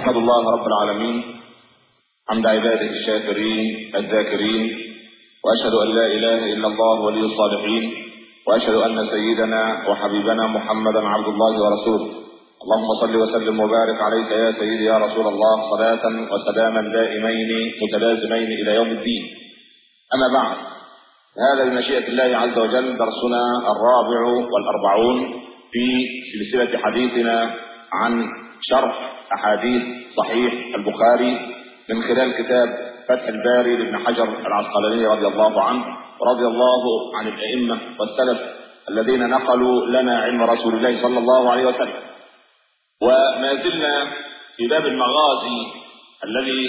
أحمد الله رب العالمين حمد عباده الشاكرين الذاكرين وأشهد أن لا إله إلا الله ولي الصالحين وأشهد أن سيدنا وحبيبنا محمدا عبد الله ورسوله اللهم صل وسلم وبارك عليك يا سيدي يا رسول الله صلاة وسلاما دائمين متلازمين إلى يوم الدين أما بعد هذا بمشيئة الله عز وجل درسنا الرابع والأربعون في سلسلة حديثنا عن شرح أحاديث صحيح البخاري من خلال كتاب فتح الباري لابن حجر العسقلاني رضي الله عنه ورضي الله عن الأئمة والسلف الذين نقلوا لنا علم رسول الله صلى الله عليه وسلم وما زلنا في باب المغازي الذي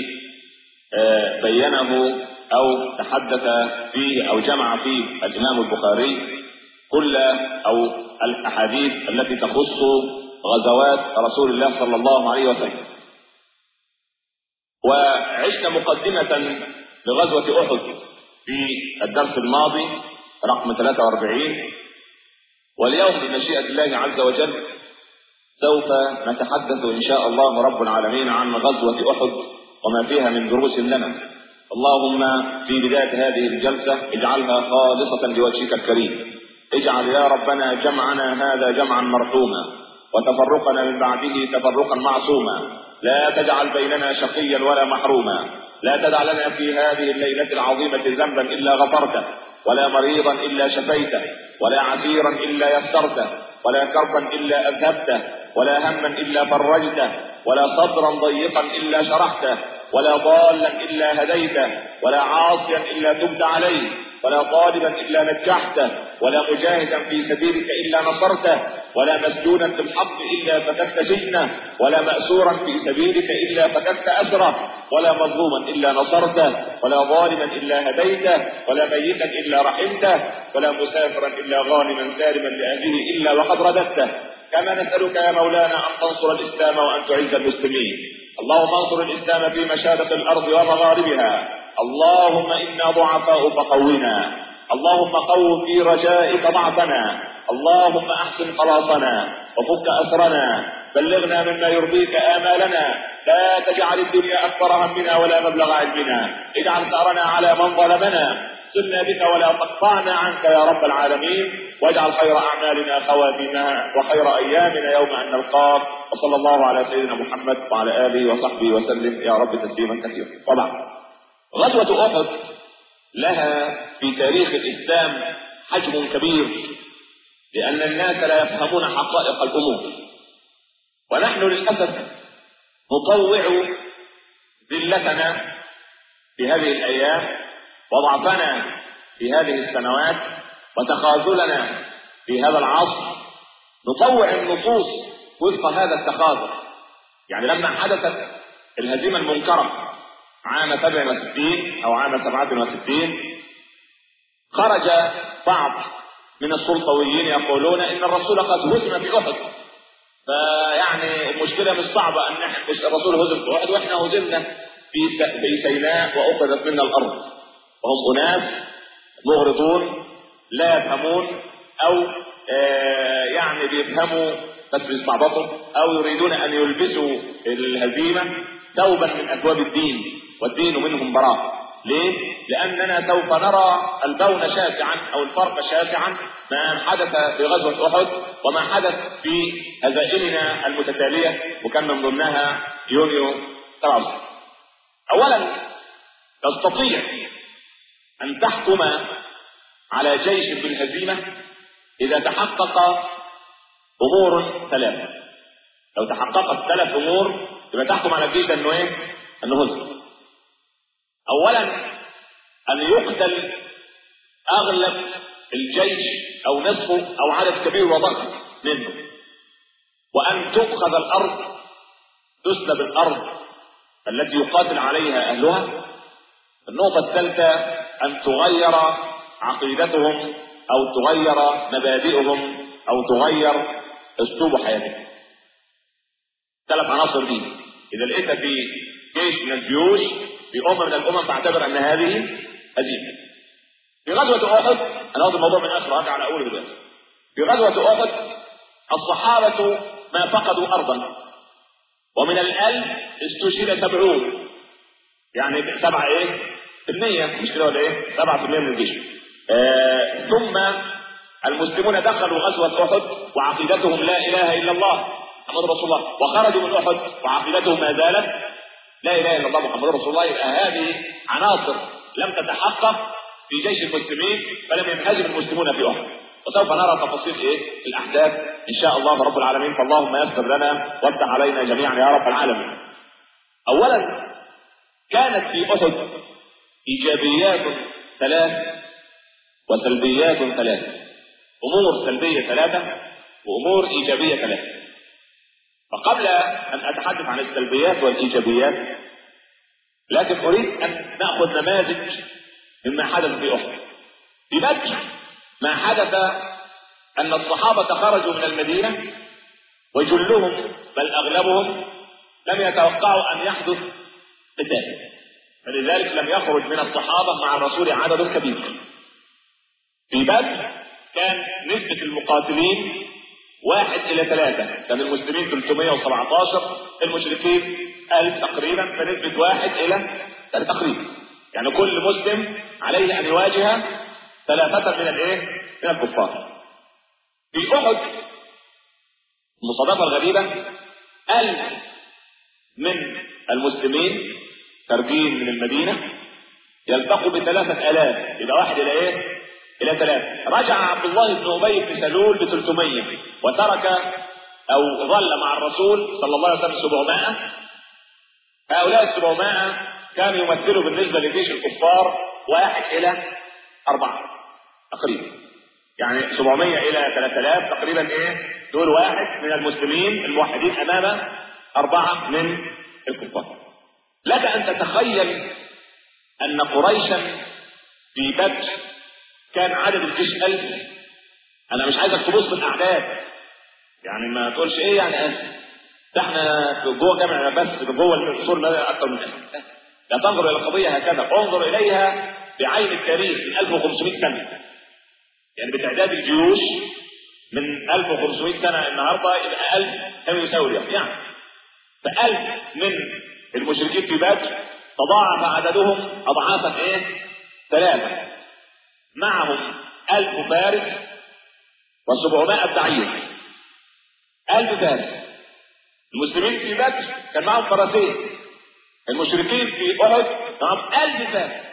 بينه أو تحدث فيه أو جمع فيه الإمام البخاري كل أو الأحاديث التي تخص غزوات رسول الله صلى الله عليه وسلم وعشنا مقدمة لغزوة أحد في الدرس الماضي رقم 43 واليوم بمشيئة الله عز وجل سوف نتحدث إن شاء الله رب العالمين عن غزوة أحد وما فيها من دروس لنا اللهم في بداية هذه الجلسة اجعلها خالصة لوجهك الكريم اجعل يا ربنا جمعنا هذا جمعا مرحوما وتفرقنا من بعده تفرقا معصوما لا تجعل بيننا شقيا ولا محروما لا تدع لنا في هذه الليلة العظيمة ذنبا إلا غفرته ولا مريضا إلا شفيته ولا عسيرا إلا يسرته ولا كربا إلا أذهبته ولا هما إلا فرجته ولا صدرا ضيقا إلا شرحته ولا ضالا إلا هديته ولا عاصيا إلا تبت عليه ولا طالبا إلا نجحته ولا مجاهدا في سبيلك إلا نصرته ولا مسجونا بالحق إلا فككت سجنه ولا مأسورا في سبيلك إلا فككت أسره ولا مظلوما إلا نصرته ولا ظالما إلا هديته ولا ميتا إلا رحمته ولا مسافرا إلا غانما سالما لأهله إلا وقد رددته كما نسألك يا مولانا أن تنصر الإسلام وأن تعز المسلمين اللهم انصر الإسلام في مشارق الأرض ومغاربها اللهم إنا ضعفاء فقونا اللهم قو في رجائك ضعفنا اللهم أحسن خلاصنا وفك أسرنا بلغنا مما يرضيك آمالنا لا تجعل الدنيا أكبر همنا ولا مبلغ علمنا اجعل ثأرنا على من ظلمنا سلنا بك ولا تقطعنا عنك يا رب العالمين واجعل خير أعمالنا خواتيمها وخير أيامنا يوم أن نلقاك وصلى الله على سيدنا محمد وعلى آله وصحبه وسلم يا رب تسليما كثيرا طبعا غزوة أحد لها في تاريخ الإسلام حجم كبير لأن الناس لا يفهمون حقائق الأمور ونحن للأسف نطوع ذلتنا في هذه الأيام وضعفنا في هذه السنوات وتخاذلنا في هذا العصر نطوع النصوص وفق هذا التخاذل يعني لما حدثت الهزيمة المنكرة عام 67 أو عام 67 خرج بعض من السلطويين يقولون إن الرسول قد هزم في أحد فيعني المشكلة مش صعبة أن مش الرسول هزم في أحد وإحنا هزمنا في في سيناء وأخذت منا الأرض وهم أناس مغرضون لا يفهمون أو آه يعني بيفهموا بس بيستعبطوا أو يريدون أن يلبسوا الهزيمة ثوبا من أثواب الدين والدين منهم براء ليه؟ لأننا سوف نرى البون شاسعا أو الفرق شاسعا ما حدث في غزوة أحد وما حدث في هزائمنا المتتالية وكان من ضمنها يونيو 73 أولا تستطيع أن تحكم على جيش بالهزيمة إذا تحقق أمور ثلاثة لو تحققت ثلاث أمور يبقى تحكم على الجيش أنه إيه؟ أنه هزم اولا ان يقتل اغلب الجيش او نصفه او عدد كبير وضخم منه وان تؤخذ الارض تسلب الارض التي يقاتل عليها اهلها النقطه الثالثه ان تغير عقيدتهم او تغير مبادئهم او تغير اسلوب حياتهم ثلاث عناصر دي اذا لقيتها في جيش من الجيوش في أمة من الأمم تعتبر أن هذه هزيمة. في غزوة أحد أنا واخد الموضوع من آخر راجع على أول دلوقتي. في غزوة أحد الصحابة ما فقدوا أرضا ومن الألف استشهد سبعون يعني سبعة ايه؟ في المية مش كده ولا ايه؟ سبعة في المية من الجيش آه ثم المسلمون دخلوا غزوة أحد وعقيدتهم لا إله إلا الله محمد رسول الله وخرجوا من أحد وعقيدتهم ما زالت لا إله إلا الله محمد رسول الله يبقى هذه عناصر لم تتحقق في جيش المسلمين فلم ينهزم المسلمون في أحد وسوف نرى تفاصيل ايه الاحداث ان شاء الله رب العالمين فاللهم يسر لنا وافتح علينا جميعا يا رب العالمين. اولا كانت في احد ايجابيات ثلاث وسلبيات ثلاث امور سلبيه ثلاثه وامور ايجابيه ثلاثه. فقبل ان اتحدث عن السلبيات والايجابيات لكن اريد ان ناخذ نماذج مما حدث في احد. في بدر ما حدث أن الصحابة خرجوا من المدينة وجلهم بل أغلبهم لم يتوقعوا أن يحدث قتال فلذلك لم يخرج من الصحابة مع الرسول عدد كبير في بدر كان نسبة المقاتلين واحد إلى ثلاثة كان المسلمين 317 المشركين ألف تقريبا فنسبة واحد إلى ثلاثة تقريبا يعني كل مسلم عليه أن يواجه ثلاثة من الايه؟ من الكفار. في أحد المصادفة الغريبة ألف من المسلمين خارجين من المدينة يلتقوا بثلاثة آلاف يبقى واحد إلى إيه؟ إلى ثلاثة رجع عبد الله بن أبي بن سلول ب 300 وترك أو ظل مع الرسول صلى الله عليه وسلم 700 هؤلاء ال 700 كانوا يمثلوا بالنسبة لجيش الكفار واحد إلى أربعة تقريبا يعني 700 إلى 3000 تقريبا إيه دول واحد من المسلمين الموحدين أمام أربعة من الكفار لك أن تتخيل أن قريشا في بدر كان عدد الجيش ألف أنا مش عايزك تبص الأعداد يعني ما تقولش إيه يعني ألف ده احنا جوه جامع بس جوه السور أكثر من ألف لا تنظر إلى القضية هكذا انظر إليها بعين التاريخ من 1500 سنة يعني بتعداد الجيوش من 1500 سنة النهاردة يبقى 1000 كم يساوي اليوم يعني فألف من المشركين في بدر تضاعف عددهم أضعافا إيه؟ ثلاثة معهم ألف فارس وسبعمائة بعير ألف فارس المسلمين في بدر كان معهم فرسين المشركين في أحد معهم ألف فارس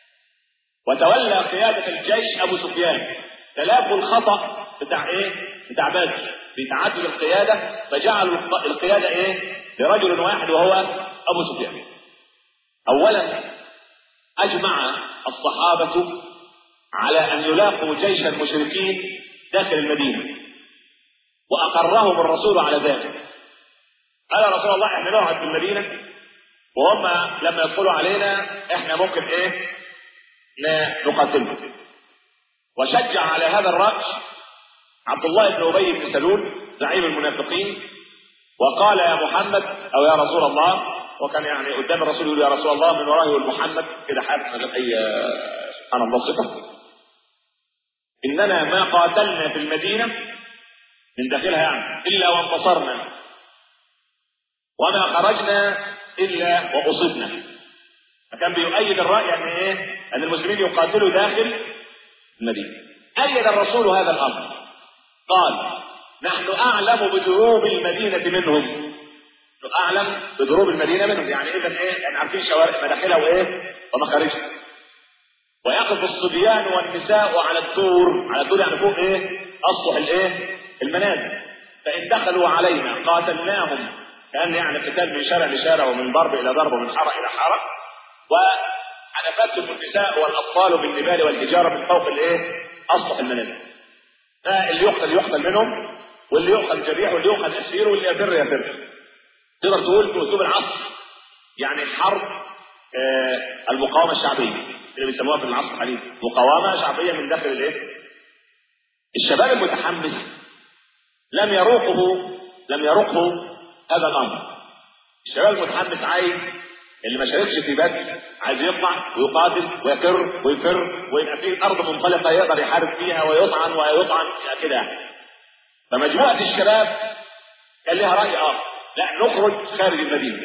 وتولى قيادة الجيش أبو سفيان تلافوا الخطأ بتاع إيه؟ بتاع بدر في تعدد القيادة فجعلوا القيادة إيه؟ لرجل واحد وهو أبو سفيان. أولا أجمع الصحابة على أن يلاقوا جيش المشركين داخل المدينة وأقرهم الرسول على ذلك. قال رسول الله احنا نقعد في المدينة وهم لما يدخلوا علينا احنا ممكن ايه؟ نقاتلهم. وشجع على هذا الرأي عبد الله بن أبي بن سلول زعيم المنافقين وقال يا محمد أو يا رسول الله وكان يعني قدام الرسول يقول يا رسول الله من وراه يقول محمد كده حارس من أي سبحان الله صفة إننا ما قاتلنا في المدينة من داخلها يعني إلا وانتصرنا وما خرجنا إلا وأصبنا فكان بيؤيد الرأي أن إيه؟ أن المسلمين يقاتلوا داخل المدينة أيد الرسول هذا الأمر قال نحن أعلم بدروب المدينة منهم نحن أعلم بدروب المدينة منهم يعني إذا إيه يعني عارفين شوارع مداخلها وإيه ومخارجها ويقف الصبيان والنساء على الدور على الدور يعني فوق إيه أسطح الإيه المنازل فإن دخلوا علينا قاتلناهم كأن يعني قتال من شارع لشارع ومن ضرب إلى ضرب ومن حارة إلى حارة وحنفتهم النساء والأطفال بالنبال والحجارة من فوق الإيه أسطح المنازل فاللي يقتل يقتل منهم واللي يؤخذ جريح واللي يؤخذ اسير واللي يفر يفر تقدر تقول في اسلوب العصر يعني حرب آه المقاومه الشعبيه اللي بيسموها في العصر الحديث مقاومه شعبيه من داخل الايه؟ الشباب المتحمس لم يروقه لم يروقه هذا الامر الشباب المتحمس عايز اللي ما شاركش في بدر عايز يطلع ويقاتل ويفر ويفر ويبقى فيه ارض منطلقه يقدر يحارب فيها ويطعن ويطعن كده فمجموعه الشباب كان لها راي اخر لا نخرج خارج المدينه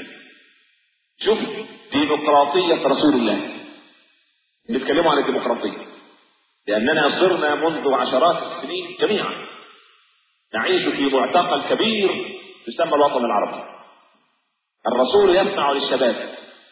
شوف ديمقراطيه رسول الله بيتكلموا عن الديمقراطيه لاننا صرنا منذ عشرات السنين جميعا نعيش في معتقل كبير يسمى الوطن العربي الرسول يسمع للشباب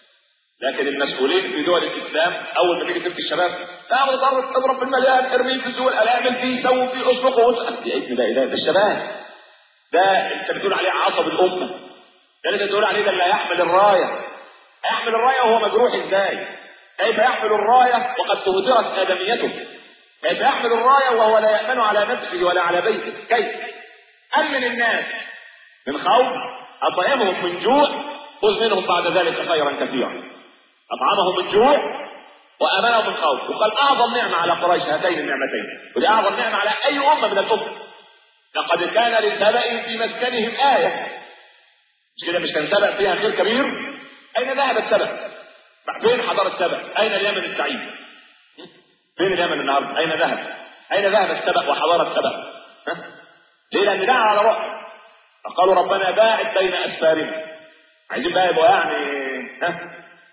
لكن المسؤولين في دول الاسلام اول ما تيجي تبكي الشباب لا تضرب تضرب في المليان ارمي في الدول اعمل فيه سوي فيه اسلقه يا ابني ده ده, ده الشباب ده انت بتقول عليه عصب الامه ده اللي بتقول عليه ده اللي هيحمل الرايه هيحمل الرايه وهو مجروح ازاي؟ كيف يحمل الرايه وقد تهدرت ادميته؟ كيف يحمل الرايه وهو لا يامن على نفسه ولا على بيته؟ كيف؟ امن الناس من خوف اطعمهم من جوع خذ منهم بعد ذلك خيرا كثيرا اطعمهم من جوع وامنهم من خوف وقال اعظم نعمه على قريش هاتين النعمتين ودي اعظم نعمه على اي امه من الامم لقد كان لسبأ في مسكنهم آية مش كده مش كان سبأ فيها خير كبير أين ذهب السبأ فين حضارة سبأ أين اليمن السعيد فين اليمن النهارده أين ذهب أين ذهب السبأ وحضارة سبأ ها؟ ليه لأن دعا على رأي فقالوا ربنا باعد بين أسفارنا عايزين بقى يبقوا يعني ها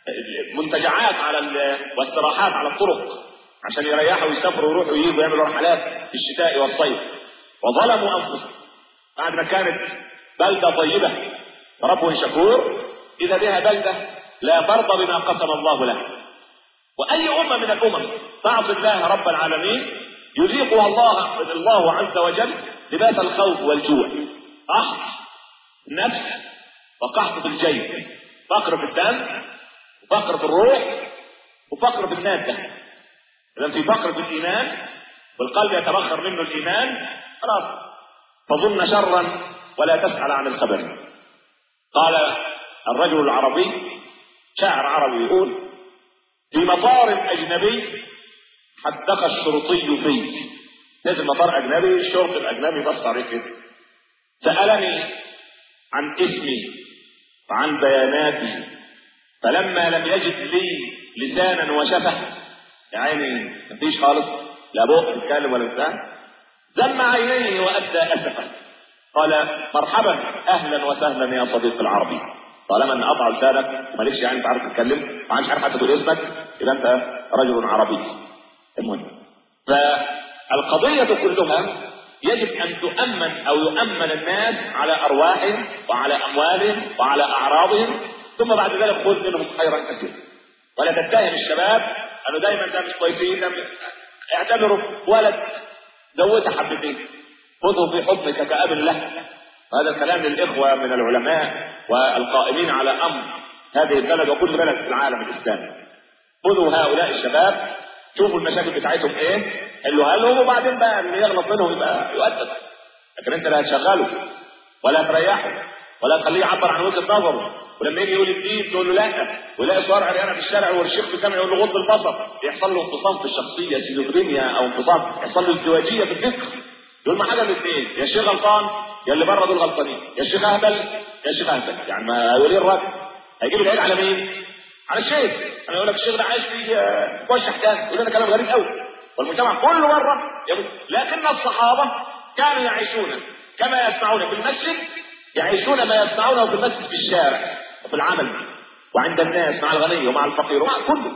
منتجعات على ال... واستراحات على الطرق عشان يريحوا ويسافروا ويروحوا ويجوا ويعملوا رحلات في الشتاء والصيف وظلموا انفسهم بعد ما كانت بلده طيبه رب شكور اذا بها بلده لا ترضى بما قسم الله لها واي امه من الامم تعصي الله رب العالمين يذيقها الله الله عز وجل لباس الخوف والجوع قحط النفس وقحط في الجيب فقر في الدم وفقر في الروح وفقر في الماده اذا في فقر في الايمان والقلب يتبخر منه الايمان خلاص تظن شرا ولا تسأل عن الخبر قال الرجل العربي شاعر عربي يقول في مطار أجنبي حدق الشرطي في نزل مطار أجنبي الشرطي الأجنبي بص عليه كده سألني عن اسمي وعن بياناتي فلما لم يجد لي لسانا وشفه يعني مفيش خالص لا بق يتكلم ولا بتاع ذم عينيه وأبدى أسفا قال مرحبا أهلا وسهلا يا صديق العربي طالما ان قطع لسانك مالكش يعني تعرف تتكلم ما عادش عارف حتى تقول اسمك يبقى انت رجل عربي المهم فالقضية كلها يجب ان تؤمن او يؤمن الناس على ارواحهم وعلى اموالهم وعلى اعراضهم ثم بعد ذلك خذ منهم خيرا كثيرا ولا تتهم الشباب انه دايما ده مش كويسين ده اعتبره ولد زودها حبتين خذه في حضنك كأب له هذا الكلام للإخوة من العلماء والقائمين على أمر هذه البلد وكل بلد في العالم الإسلامي خذوا هؤلاء الشباب شوفوا المشاكل بتاعتهم ايه حلوها لهم وبعدين بقى اللي يغلط منهم يبقى يؤدب لكن انت لا هتشغله ولا تريحه ولا تخليه يعبر عن وجهه نظره ولما يجي يقول الدين تقول له لا ويلاقي صور عريانه في الشارع والشيخ في الجامع يقول له غض البصر يحصل له انفصام في الشخصيه سيزوفرينيا او انفصام يحصل له ازدواجيه في الفكر يقول ما حاجه من الاثنين يا الشيخ غلطان يا اللي بره دول غلطانين يا الشيخ اهبل يا الشيخ اهبل يعني ما هيقول ايه الراجل هيجيب العيد على مين؟ على الشيخ انا يقول لك الشيخ ده عايش في وش احكام يقول لنا كلام غريب قوي والمجتمع كله بره لكن الصحابه كانوا يعيشون كما يسمعون في المسجد يعيشون ما يسمعونه في المسجد في الشارع وفي العمل وعند الناس مع الغني ومع الفقير ومع كله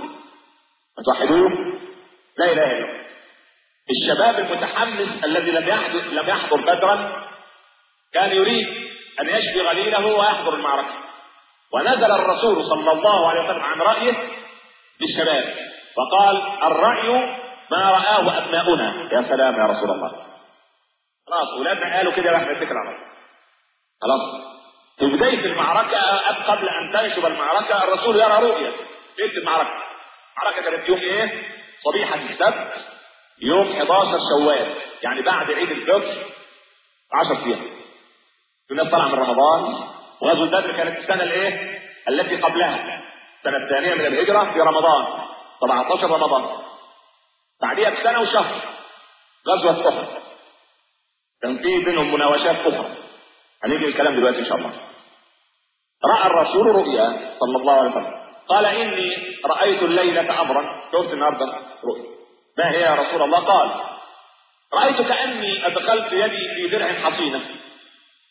توحدون لا اله الا الله الشباب المتحمس الذي لم يحضر لم يحضر بدرا كان يريد ان يشفي غليله ويحضر المعركه ونزل الرسول صلى الله عليه وسلم عن رايه للشباب وقال الراي ما رآه ابناؤنا يا سلام يا رسول الله خلاص اولادنا قالوا كده راح نتكل على الله خلاص في بداية المعركة قبل أن تنشب المعركة الرسول يرى رؤية بداية المعركة المعركة كانت يوم إيه؟ صبيحة السبت يوم 11 شوال يعني بعد عيد الفطر 10 أيام الناس طالعة من رمضان وغزوة بدر كانت السنة الإيه؟ التي قبلها السنة الثانية من الهجرة في رمضان 17 رمضان بعديها بسنة وشهر غزوة أحد كان في بينهم مناوشات أخرى هنيجي الكلام دلوقتي ان شاء الله راى الرسول رؤيا صلى الله عليه وسلم قال اني رايت الليله امرا شفت النهارده رؤيا ما هي يا رسول الله قال رايت كاني ادخلت يدي في درع حصينه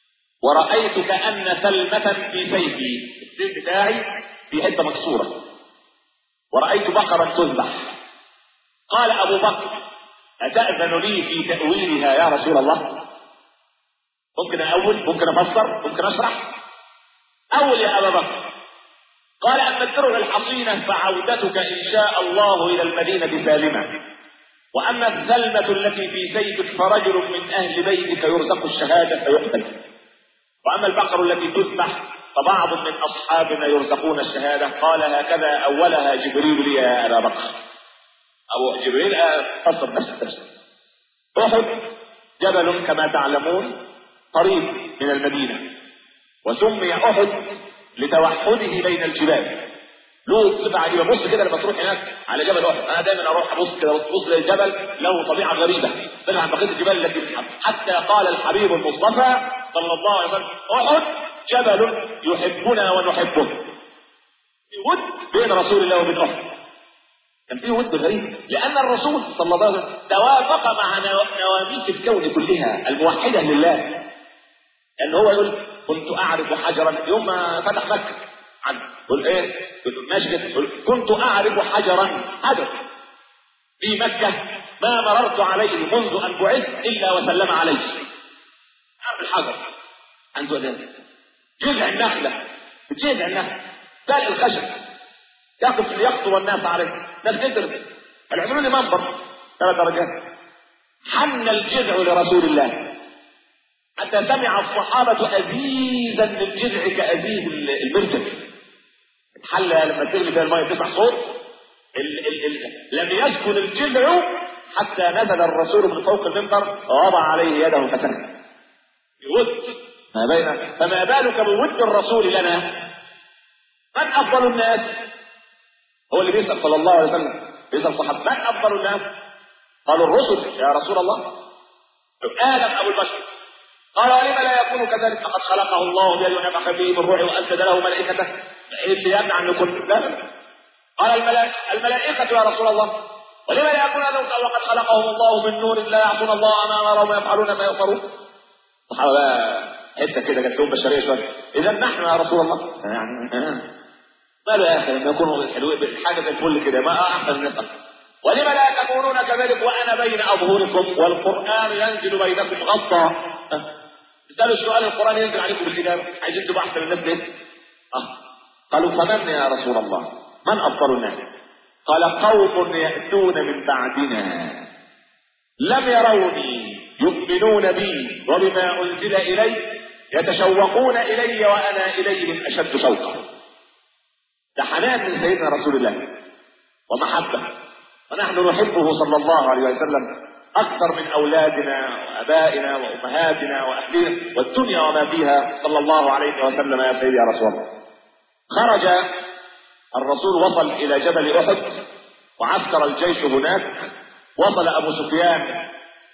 ورأيت كأن ثلمة في سيفي السيف بتاعي في حتة مكسورة ورأيت بقرا تذبح قال أبو بكر أتأذن لي في تأويلها يا رسول الله ممكن أول ممكن أفسر ممكن أشرح أول يا أبا بكر قال أما الدرع الحصينة فعودتك إن شاء الله إلى المدينة سالمة وأما الثلمة التي في سيفك فرجل من أهل بيتك يرزق الشهادة فيقتل وأما البقر التي تذبح فبعض من أصحابنا يرزقون الشهادة قال هكذا أولها جبريل لي يا أبا بكر أبو جبريل فصل بس بس أحد جبل كما تعلمون قريب من المدينة وسمي أحد لتوحده بين الجبال له صفة عجيبة بص كده لما تروح هناك على جبل أحد أنا دايما أروح أبص كده تبص للجبل له طبيعة غريبة طلع عن بقية الجبال التي بتحب حتى قال الحبيب المصطفى صلى الله عليه وسلم أحد جبل يحبنا ونحبه ود بين رسول الله وبين أحد كان فيه ود غريب لأن الرسول صلى الله عليه وسلم توافق مع نواميس الكون كلها الموحدة لله لأن هو يقول كنت أعرف حجرا يوم ما فتح مكة عنه يقول إيه؟ يقول ماشي كده يقول كنت أعرف حجرا حجر في مكة ما مررت عليه منذ أن بعثت إلا وسلم عليه أعرف الحجر عنده ذلك جذع النخلة جذع النخلة تلقى الخشب يقف ليخطب الناس عليه ناس كتر العملوا لي منبر ثلاث درجات حن الجذع لرسول الله حتى سمع الصحابة أزيزا للجذع كأزيز المرجل الحل لما تغلي فيها المية تسمع صوت ال ال ال لم يسكن الجذع حتى نزل الرسول من فوق المنبر ووضع عليه يده فسكت يود ما بين فما بالك بود الرسول لنا من أفضل الناس هو اللي بيسأل صلى الله عليه وسلم بيسأل الصحابة من أفضل الناس قالوا الرسل يا رسول الله آدم أبو البشر قال ولم لا يكون كذلك فقد خلقه الله بيد ونفخ فيه من روحه وأسجد له ملائكته إيه اللي يمنع أن يكون لا قال الملائكة, الملائكة يا رسول الله ولم لا يكون هذا وقد خلقهم الله من نور لا يعصون الله ما أمرهم ويفعلون ما يؤمرون الصحابة بقى حتة كده جت لهم بشرية شوية إذا نحن يا رسول الله يعني ماله يا أخي لما يكونوا حلوين حاجة زي الفل كده ما أحسن الناس ولم لا تكونون كذلك وأنا بين أظهركم والقرآن ينزل بينكم غضا اسألوا السؤال القرآن ينزل عليكم بالإجابة عايزين تبقوا أحسن الناس ليه؟ آه. قالوا فمن يا رسول الله؟ من أفضل الناس؟ قال قوم يأتون من بعدنا لم يروني يؤمنون بي وبما أنزل إلي يتشوقون إلي وأنا إليهم أشد شوقا ده حنان من سيدنا رسول الله ومحبة ونحن نحبه صلى الله عليه وسلم أكثر من أولادنا وأبائنا وأمهاتنا وأهلنا والدنيا وما فيها صلى الله عليه وسلم يا سيدي يا رسول الله خرج الرسول وصل إلى جبل أحد وعسكر الجيش هناك وصل أبو سفيان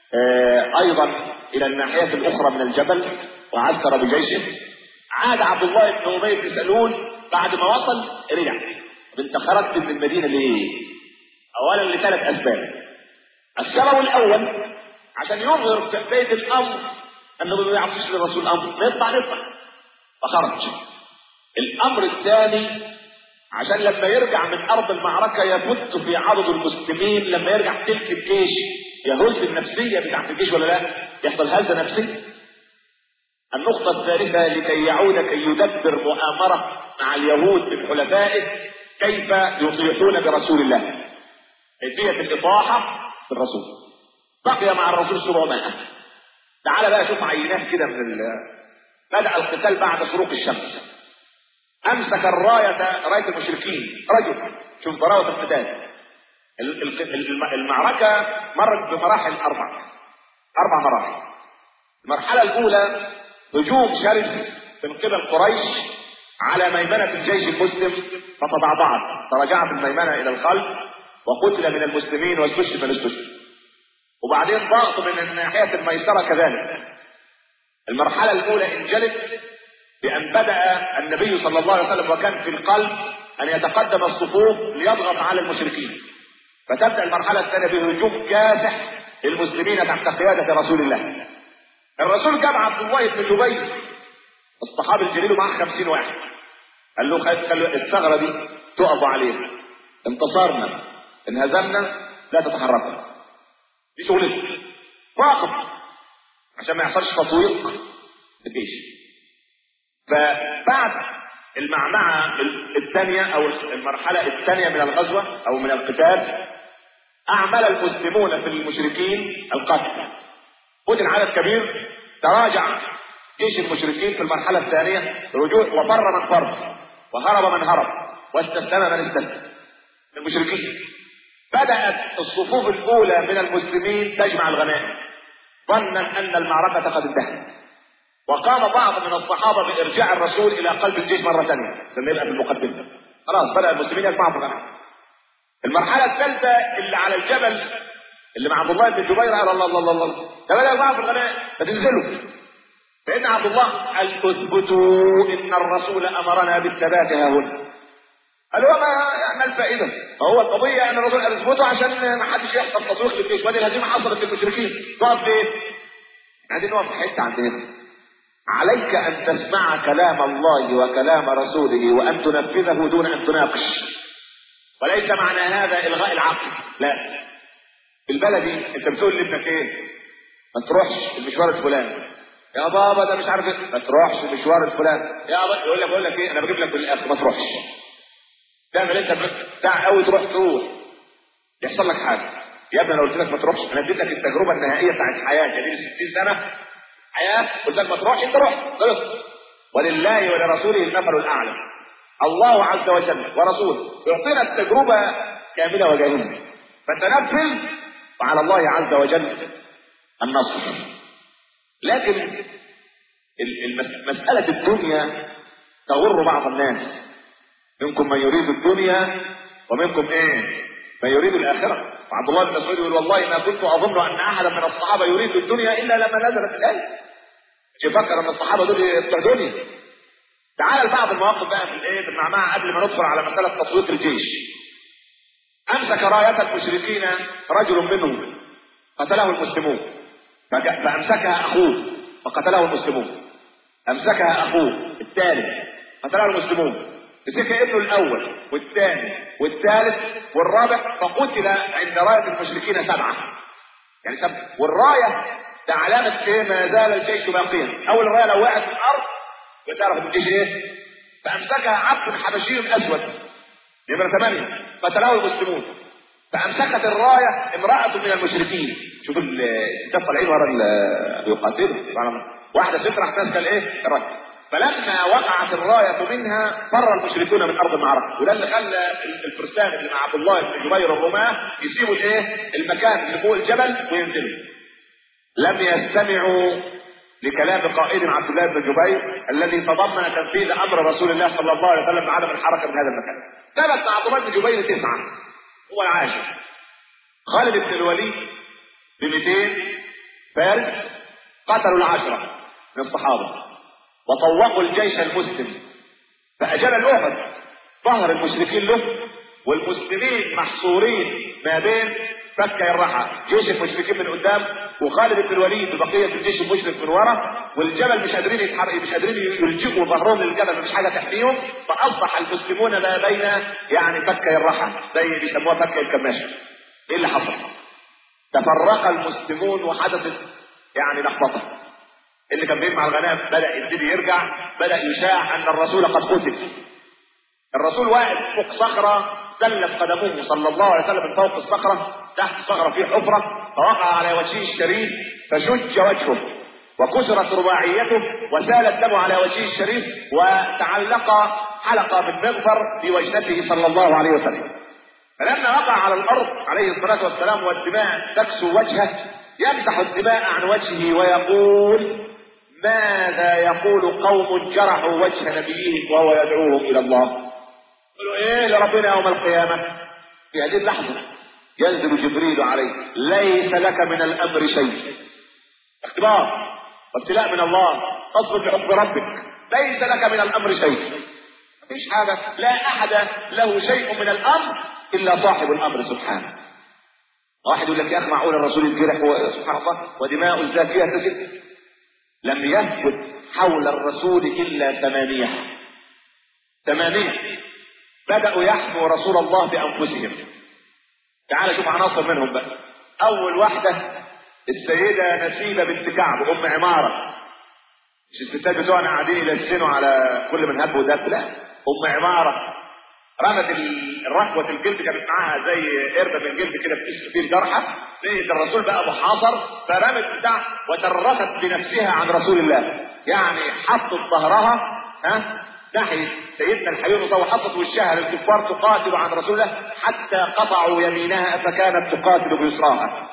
أيضا إلى الناحية الأخرى من الجبل وعسكر بجيشه عاد عبد الله بن أبي بن سلول بعد ما وصل رجع انت خرجت من المدينة ليه؟ أولا لثلاث أسباب السبب الاول عشان يظهر تأبيد الامر انه ما بيعصيش للرسول امر نطلع نطلع فخرج الامر الثاني عشان لما يرجع من ارض المعركه يبت في عرض المسلمين لما يرجع تلك الجيش يهز النفسيه بتاعت الجيش ولا لا؟ يحصل هزه نفسيه. النقطة الثالثة لكي يعود كي يدبر مؤامرة مع اليهود من حلفائه كيف يطيحون برسول الله. كيفية الإطاحة بالرسول بقي مع الرسول 700 تعال بقى شوف عينات كده من ال... بدأ القتال بعد شروق الشمس أمسك الراية راية المشركين رجل شوف ضراوة القتال المعركة مرت بمراحل أربع أربع مراحل المرحلة الأولى هجوم شرس من قبل قريش على ميمنة الجيش المسلم فتضعضعت تراجعت الميمنة إلى الخلف وقتل من المسلمين واستشهد من استشهد وبعدين ضغط من الناحية الميسرة كذلك المرحلة الأولى انجلت بأن بدأ النبي صلى الله عليه وسلم وكان في القلب أن يتقدم الصفوف ليضغط على المشركين فتبدأ المرحلة الثانية بهجوم كاسح للمسلمين تحت قيادة رسول الله الرسول جاب عبد الله بن جبير الصحابي الجليل معاه خمسين واحد قال له خل- خلوا الثغرة دي تقفوا عليها انتصرنا انهزمنا لا تتحركوا دي شغلتك واقف عشان ما يحصلش تطويق الجيش فبعد المعمعة الثانية أو المرحلة الثانية من الغزوة أو من القتال أعمل المسلمون في المشركين القتل قتل عدد كبير تراجع جيش المشركين في المرحلة الثانية رجوع وفر من فر وهرب من هرب واستسلم من استسلم المشركين بدأت الصفوف الأولى من المسلمين تجمع الغنائم ظنا أن المعركة قد انتهت وقام بعض من الصحابة بإرجاع الرسول إلى قلب الجيش مرة ثانية لما يبقى في المقدمة خلاص بدأ المسلمين يجمعوا في الغنائم المرحلة الثالثة اللي على الجبل اللي مع عبد الله بن جبير قال الله الله الله الله ده بدأ يجمعوا في الغنائم فتنزلوا فإن عبد الله قال اثبتوا إن الرسول أمرنا بالثبات ها هنا قال هو ما ما الفائده؟ فهو القضيه ان الرسول قال اثبتوا عشان ما حدش يحصل تطويق للجيش وادي الهزيمه حصلت للمشركين تقف ليه؟ عايزين نقف في حته عندنا عليك ان تسمع كلام الله وكلام رسوله وان تنفذه دون ان تناقش وليس معنى هذا الغاء العقل لا البلدي انت بتقول لابنك ايه؟ ما تروحش المشوار الفلاني يا بابا ده مش عارف ايه ما تروحش المشوار الفلاني يا بابا يقول لك بقول لك ايه انا بجيب لك بالاخر ما تروحش تعمل انت بتاع قوي تروح تروح يحصل لك حاجه يا ابني انا قلت لك ما تروحش انا اديت لك التجربه النهائيه بتاعت حياتي يعني 60 سنه حياه قلت لك ما تروحش انت روح خلص ولله ولرسوله المثل الاعلى الله عز وجل ورسوله يعطينا التجربه كامله وجاهزه فتنفذ وعلى الله عز وجل النصر لكن ال- المس- مساله الدنيا تغر بعض الناس منكم من يريد الدنيا ومنكم ايه من يريد الاخره وعبد الله بن مسعود يقول والله ما كنت اظن ان احدا من الصحابه يريد الدنيا الا لما نزلت الايه مش يفكر ان الصحابه دول بتوع دنيا تعال لبعض المواقف بقى في الايه في المعمعه قبل ما ندخل على مساله تسويق الجيش امسك رايه المشركين رجل منهم قتله المسلمون فج- فامسكها اخوه فقتله المسلمون امسكها اخوه الثالث قتله المسلمون مسك ابنه الاول والثاني والثالث والرابع فقتل عند رايه المشركين سبعه يعني سبعه والرايه ده علامه ايه ما زال الجيش باقيا اول الرايه لو وقعت في الارض بتعرف الجيش ايه فامسكها عبد حبشي اسود نمرة ثمانية قتله المسلمون فأمسكت الراية امرأة من المشركين شوف ال- الستات طالعين ورا ال- بيقاتلوا سبحان واحدة ست راح ماسكة الايه؟ الراية فلما وقعت الراية منها فر المشركون من أرض المعركة وده اللي خلى ال- الفرسان اللي مع عبد الله بن جبير الرماة يسيبوا الايه؟ المكان اللي فوق الجبل وينزلوا لم يستمعوا لكلام قائد عبد الله بن جبير الذي تضمن تنفيذ امر رسول الله صلى الله عليه وسلم بعدم الحركه من هذا المكان. ثبت عبد الله بن جبير تسعه هو العاشر. خالد بن الوليد ب 200 فارس قتلوا العشره من الصحابه وطوقوا الجيش المسلم فاجل احد ظهر المشركين له والمسلمين محصورين ما بين فكة الرحى جيش المشركين من قدام وخالد بن الوليد ببقية الجيش المشرك من ورا والجبل مش قادرين يتحرك مش قادرين يلجئوا ظهرهم للجبل مفيش حاجة تحميهم فأصبح المسلمون ما بين يعني فكة الرحى زي بيسموها فكة الكماشة ايه اللي حصل؟ تفرق المسلمون وحدثت يعني لخبطة اللي كان بيجمع الغنائم بدأ يبتدي يرجع بدأ يشاع أن الرسول قد قتل الرسول واقف فوق صخرة زلت قدمه صلى الله عليه وسلم من فوق الصخرة تحت الصخرة في حفرة فوقع على وجهه الشريف فشج وجهه وكسرت رباعيته وسال الدم على وجهه الشريف وتعلق حلقة من مغفر في وجنته صلى الله عليه وسلم فلما وقع على الأرض عليه الصلاة والسلام والدماء تكسو وجهه يمسح الدماء عن وجهه ويقول ماذا يقول قوم جرحوا وجه نبيهم وهو يدعوهم الى الله يقولوا ايه لربنا يوم القيامه في هذه اللحظه ينزل جبريل عليه ليس لك من الامر شيء اختبار وابتلاء من الله تصبر بحكم ربك ليس لك من الامر شيء مفيش حاجه لا احد له شيء من الامر الا صاحب الامر سبحانه واحد يقول لك يا اخي معقول الرسول يتجرح و- سبحان الله ودماء الزاكيه تسد لم يثبت حول الرسول إلا ثمانية ثمانية بدأوا يحموا رسول الله بأنفسهم تعال شوف عناصر منهم بقى أول واحدة السيدة نسيبة بنت كعب أم عمارة مش الستات بتوعنا قاعدين يلسنوا على كل من هب ودب لا أم عمارة رمت ال- الركوة الجلد كانت معاها زي قربة من جلد كده في فيه الجرحى لقيت الرسول بقى محاصر فرمت بتاع وتركت بنفسها عن رسول الله يعني حطت ظهرها ها ناحية سيدنا الحبيب صلى الله عليه وسلم وحطت وشها للكفار تقاتل عن رسول الله حتى قطعوا يمينها فكانت تقاتل بيسراها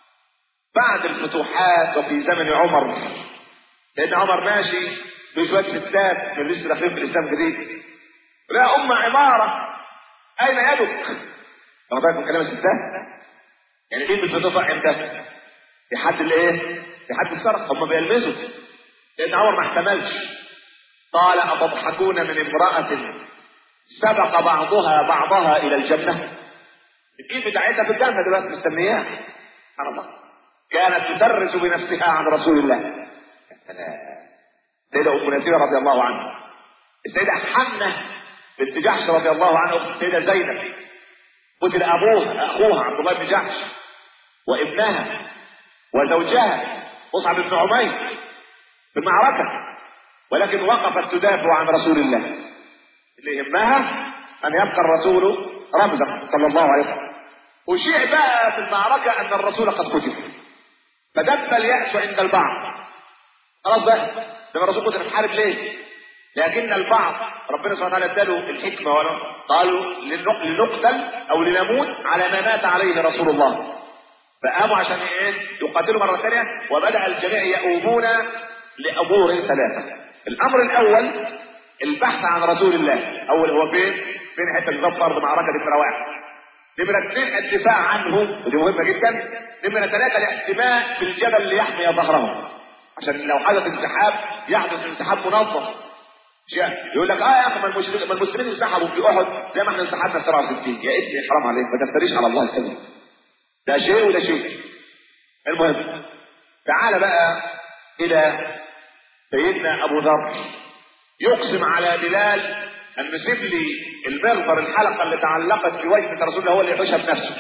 بعد الفتوحات وفي زمن عمر لأن عمر ماشي بشوية ستات من لسه داخلين في الإسلام جديد لا أم عمارة أين يدك؟ واخد بالك من كلام الستات؟ يعني مين بتدفع امتى؟ في حد الايه؟ في حد السرق هم بيلمسوا لأن عمر ما احتملش قال أتضحكون من امرأة سبق بعضها بعضها إلى الجنة الإيد بتاعتها في الجنة دلوقتي مستنياها سبحان الله كانت تدرس بنفسها عن رسول الله يا سلام. السيدة أم نسيرة رضي الله عنها السيدة حنة بنت جحش رضي الله عنها أخت السيدة زينب قتل أبوها أخوها عبد الله بن جحش وابنها وزوجها مصعب بن عمير في المعركة ولكن وقفت تدافع عن رسول الله اللي يهمها أن يبقى الرسول رمزا صلى الله عليه وسلم وشيع بقى في المعركة أن الرسول قد قتل فدب اليأس عند البعض خلاص بقى لما الرسول قتل الحارب ليه؟ لكن البعض ربنا سبحانه وتعالى اداله الحكمه ولا قالوا لنق- لنقتل او لنموت على ما مات عليه رسول الله فقاموا عشان ايه يقاتلوا مره ثانيه وبدا الجميع يؤوبون لامور ثلاثه الامر الاول البحث عن رسول الله اول هو فين فين حته بالظبط ارض معركه نمره واحد نمرة اثنين الدفاع عنه ودي مهمة جدا نمرة ثلاثة الاحتماء بالجبل ليحمي ظهرهم عشان لو حدث انسحاب يحدث انسحاب منظم شيء يقول لك اه يا اخي ما المسلمين ما المسلمين انسحبوا في احد زي ما احنا انسحبنا في 67 يا ابني حرام عليك ما تفتريش على الله الكذب ده شيء وده شيء المهم تعال بقى الى سيدنا ابو ذر يقسم على بلال ان يسيب لي المغفر الحلقه اللي تعلقت في وجه رسول الله هو اللي يحوشها بنفسه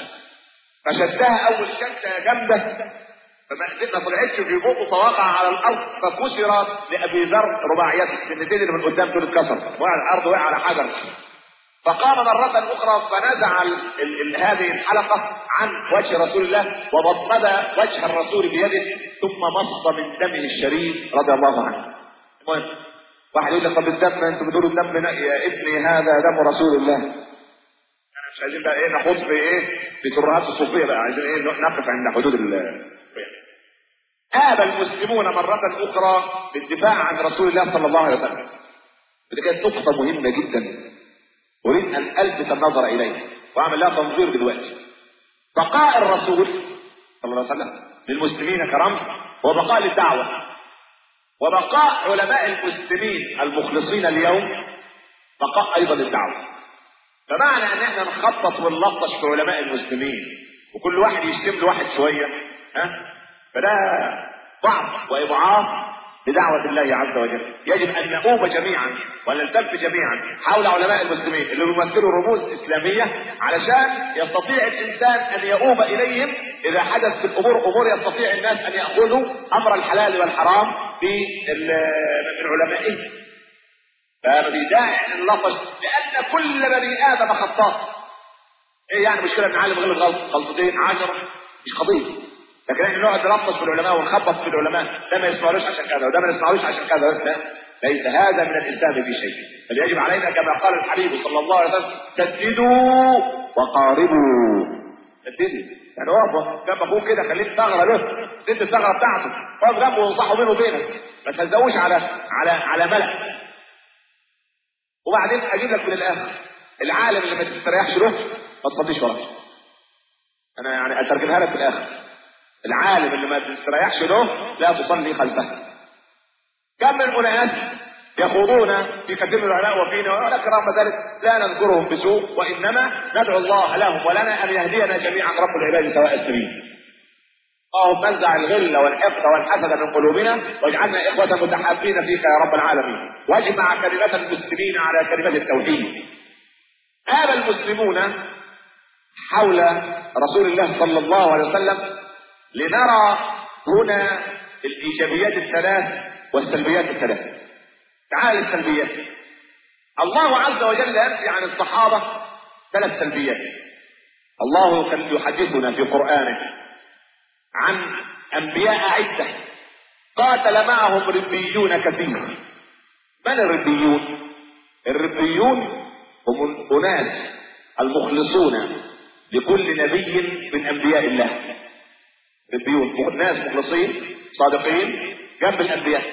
فشدها اول شده جامده فما ما طلعتش في بقه فوقع على الارض فكسرت لابي ذر رباعيات السنتين اللي من قدام دول اتكسر وقع على الارض وقع على حجر فقام مرة أخرى فنزع ال ال ال هذه الحلقة عن وجه رسول الله وضمد وجه الرسول بيده ثم مص من دمه الشريف رضي الله عنه. المهم واحد يقول لك طب الدم انتوا بتقولوا الدم لا، يا ابني هذا دم رسول الله. احنا مش عايزين بقى ايه نخوض في ايه في ترهات الصوفيه بقى عايزين ايه نقف عند حدود ال آب المسلمون مرة أخرى بالدفاع عن رسول الله صلى الله عليه وسلم. ودي كانت نقطة مهمة جدا أريد أن ألفت النظر إليه وأعمل لها تنظير دلوقتي. بقاء الرسول صلى الله عليه وسلم للمسلمين كرمز هو بقاء للدعوة وبقاء علماء المسلمين المخلصين اليوم بقاء أيضا للدعوة. فمعنى أن احنا نخطط ونلطش في علماء المسلمين وكل واحد يشتم له واحد شوية ها فده ضعف وإضعاف لدعوة الله عز وجل يجب أن نؤوب جميعا ونلتف جميعا حول علماء المسلمين اللي بيمثلوا رموز إسلامية علشان يستطيع الإنسان أن يؤوب إليهم إذا حدث في الأمور أمور يستطيع الناس أن يأخذوا أمر الحلال والحرام في من علمائهم فما في داعي للطش لأن كل بني آدم خطاء إيه يعني مشكلة إن نعلم غلط غلط غلطتين عشرة مش قضية لكن احنا نقعد نلطش في العلماء ونخبط في العلماء ده ما يسمعلوش عشان كذا وده ما يسمعلوش عشان كذا لا ليس هذا من الاسلام في شيء بل يجب علينا كما قال الحبيب صلى الله عليه وسلم سددوا وقاربوا سددوا يعني اقف جنب اخوك كده خليك ثغره له سد الثغره بتاعته اقف جنبه وانصحه بينه وبينك ما تهزقوش على على على ملأ وبعدين اجيب لك من الاخر العالم اللي ما تستريحش له ما تصليش وراه انا يعني اترجمها لك في الاخر العالم اللي ما تستريحش له لا تصلي خلفه كم من اناس يخوضون في كثير من العلماء وفينا ولكن رغم ذلك لا نذكرهم بسوء وانما ندعو الله لهم ولنا ان يهدينا جميعا رب العباد سواء السبيل اللهم انزع الغل والحقد والحسد من قلوبنا واجعلنا اخوة متحابين فيك يا رب العالمين واجمع كلمة المسلمين على كلمة التوحيد آل المسلمون حول رسول الله صلى الله عليه وسلم لنرى هنا الايجابيات الثلاث والسلبيات الثلاث تعال السلبيات الله عز وجل ينفي عن الصحابة ثلاث سلبيات الله يحدثنا في قرآنه عن أنبياء عدة قاتل معهم ربيون كثير من الربيون؟ الربيون هم الأناس المخلصون لكل نبي من أنبياء الله ربيون ناس مخلصين صادقين جنب الأنبياء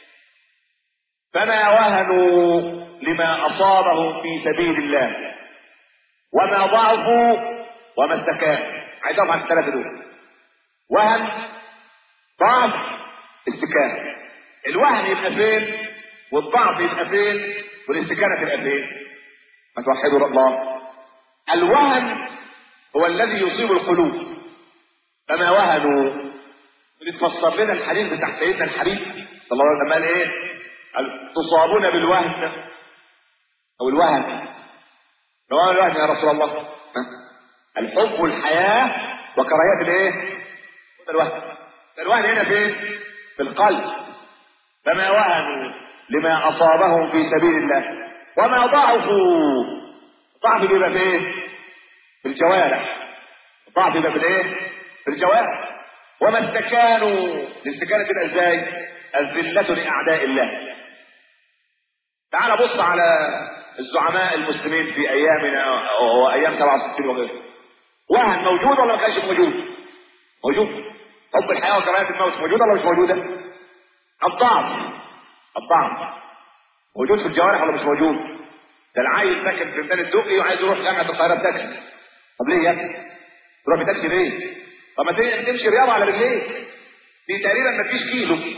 فما وهنوا لما أصابهم في سبيل الله وما ضعفوا وما استكانوا عايز أضع الثلاثة دول وهن ضعف استكانة الوهن يبقى فين والضعف يبقى فين والاستكانة تبقى فين ما توحدوا الله الوهن هو الذي يصيب القلوب فما وهنوا بتفسر لنا الحديث بتاع سيدنا الحبيب صلى الله عليه وسلم قال ايه قال تصابون بالوهن او الوهن لو الوهن يا رسول الله ها؟ الحب والحياة وكراهية الايه ده الوهن ده الوهن هنا فين في القلب فما وهنوا لما اصابهم في سبيل الله وما ضعفوا ضعف بيبقى فين في الجوارح ضعف يبقى في الايه في الجوارح وما استكانوا الاستكانة تبقى ازاي الذلة لأعداء الله تعال بص على الزعماء المسلمين في ايامنا وايام 67 وغيره وهن موجود ولا ما كانش موجود موجود حب الحياة وكراهية الموت موجودة ولا مش موجودة الضعف الضعف موجود في الجوارح ولا مش موجود ده العيل ساكن في ميدان الدقي وعايز يروح جامعة القاهرة بتاكسي طب ليه يا ابني تروح بتاكسي ليه طب ما تمشي رياضة على رجليك دي تقريبا ما فيش كيلو 1000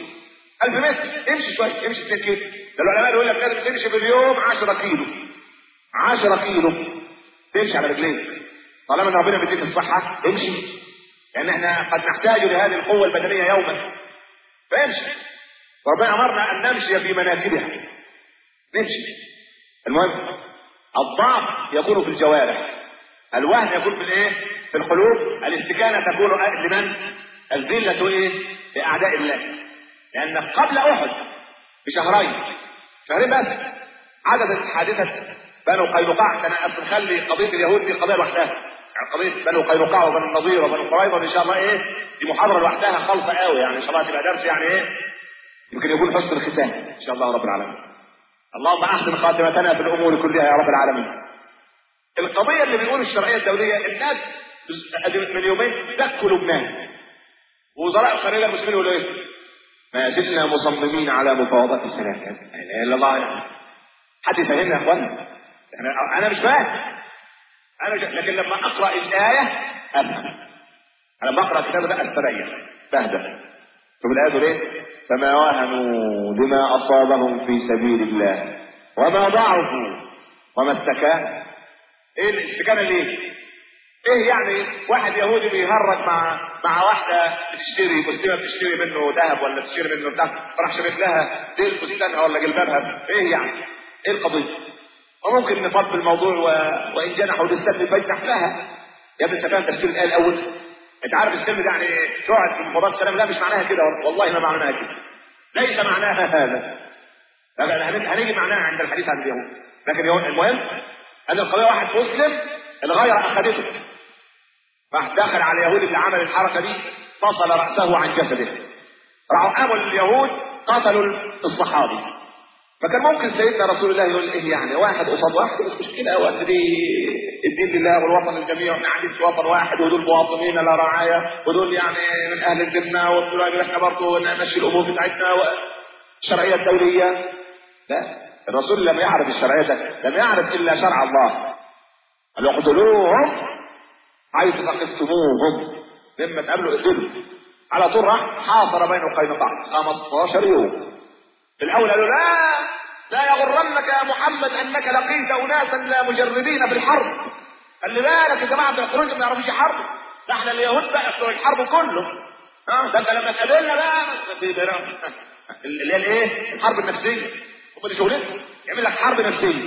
متر امشي شوية امشي 2 كيلو ده العلماء يقول لك لازم تمشي في اليوم 10 كيلو 10 كيلو تمشي على رجليك طالما ان ربنا بيديك الصحة امشي لان احنا قد نحتاج لهذه القوة البدنية يوما فامشي ربنا امرنا ان نمشي في مناكبها نمشي المهم الضعف يكون في الجوارح الوهن يكون في الايه في القلوب الاستكانة تكون لمن الذلة ايه لاعداء الله لان قبل احد بشهرين شهرين بس حدثت حادثة بنو قينقاع كان اصل نخلي قضية اليهود دي قضية لوحدها يعني قضية بنو قينقاع وبنو النضير وبنو قريظة ان شاء الله ايه دي محاضرة لوحدها خالصة قوي يعني ان شاء الله تبقى درس يعني ايه يمكن يكون حسن الختام ان شاء الله رب العالمين اللهم احسن خاتمتنا في الامور كلها يا رب العالمين القضية اللي بيقول الشرعية الدولية الناس من يومين دكوا لبنان ووزراء الخارجية المسلمين يقولوا ايه؟ ما زلنا مصممين على مفاوضات السلام لا اله الا الله يعني. حد يفهمنا يا اخوانا انا انا مش فاهم انا مش... لكن لما اقرا الايه افهم انا بقرا الكتاب ده استريح بهدى شوف الايه تقول ايه؟ فما وهنوا لما اصابهم في سبيل الله وما ضعفوا وما استكانوا ايه الاستكانه ليه؟ ايه يعني واحد يهودي بيهرج مع مع واحده بتشتري مسلمه بتشتري منه ذهب ولا بتشتري منه بتاع فراح شريت لها ديل فستانها ولا جلبابها ايه يعني؟ ايه القضيه؟ وممكن نفض الموضوع و... وان جنحوا للسلم فاجنح لها يا ابني انت فاهم تفسير الايه الاول؟ انت عارف السلم ده يعني تقعد في مفاوضات السلام لا مش معناها كده والله ما معناها كده ليس معناها هذا هنيجي معناها عند الحديث عن اليهود لكن المهم ان القضيه واحد مسلم الغير اخذته راح دخل على اليهود اللي عمل الحركه دي فصل راسه عن جسده راحوا قاموا اليهود قتلوا الصحابي فكان ممكن سيدنا رسول الله يقول ايه يعني واحد قصاد واحد مش مشكله وقت دي الدين لله والوطن للجميع واحنا قاعدين في وطن واحد ودول مواطنين لا رعايه ودول يعني من اهل الذمه ودول احنا برضه نمشي الامور بتاعتنا والشرعيه الدوليه لا الرسول لم يعرف الشرعيه ده لم يعرف الا شرع الله قال اقتلوهم حيث ثقفتموهم لما تقابلوا اقتلوا على طول راح حاصر بين قينقاع 15 يوم في الاول قالوا لا لا يغرنك يا محمد انك لقيت اناسا لا مجربين في الحرب خلي بالك يا جماعه الخروج ما يعرفوش حرب ده احنا اليهود بقى بتوع الحرب كله اه ده انت لما تقابلنا بقى اللي هي الايه؟ الحرب النفسيه هم دي شغلتهم يعمل لك حرب نفسيه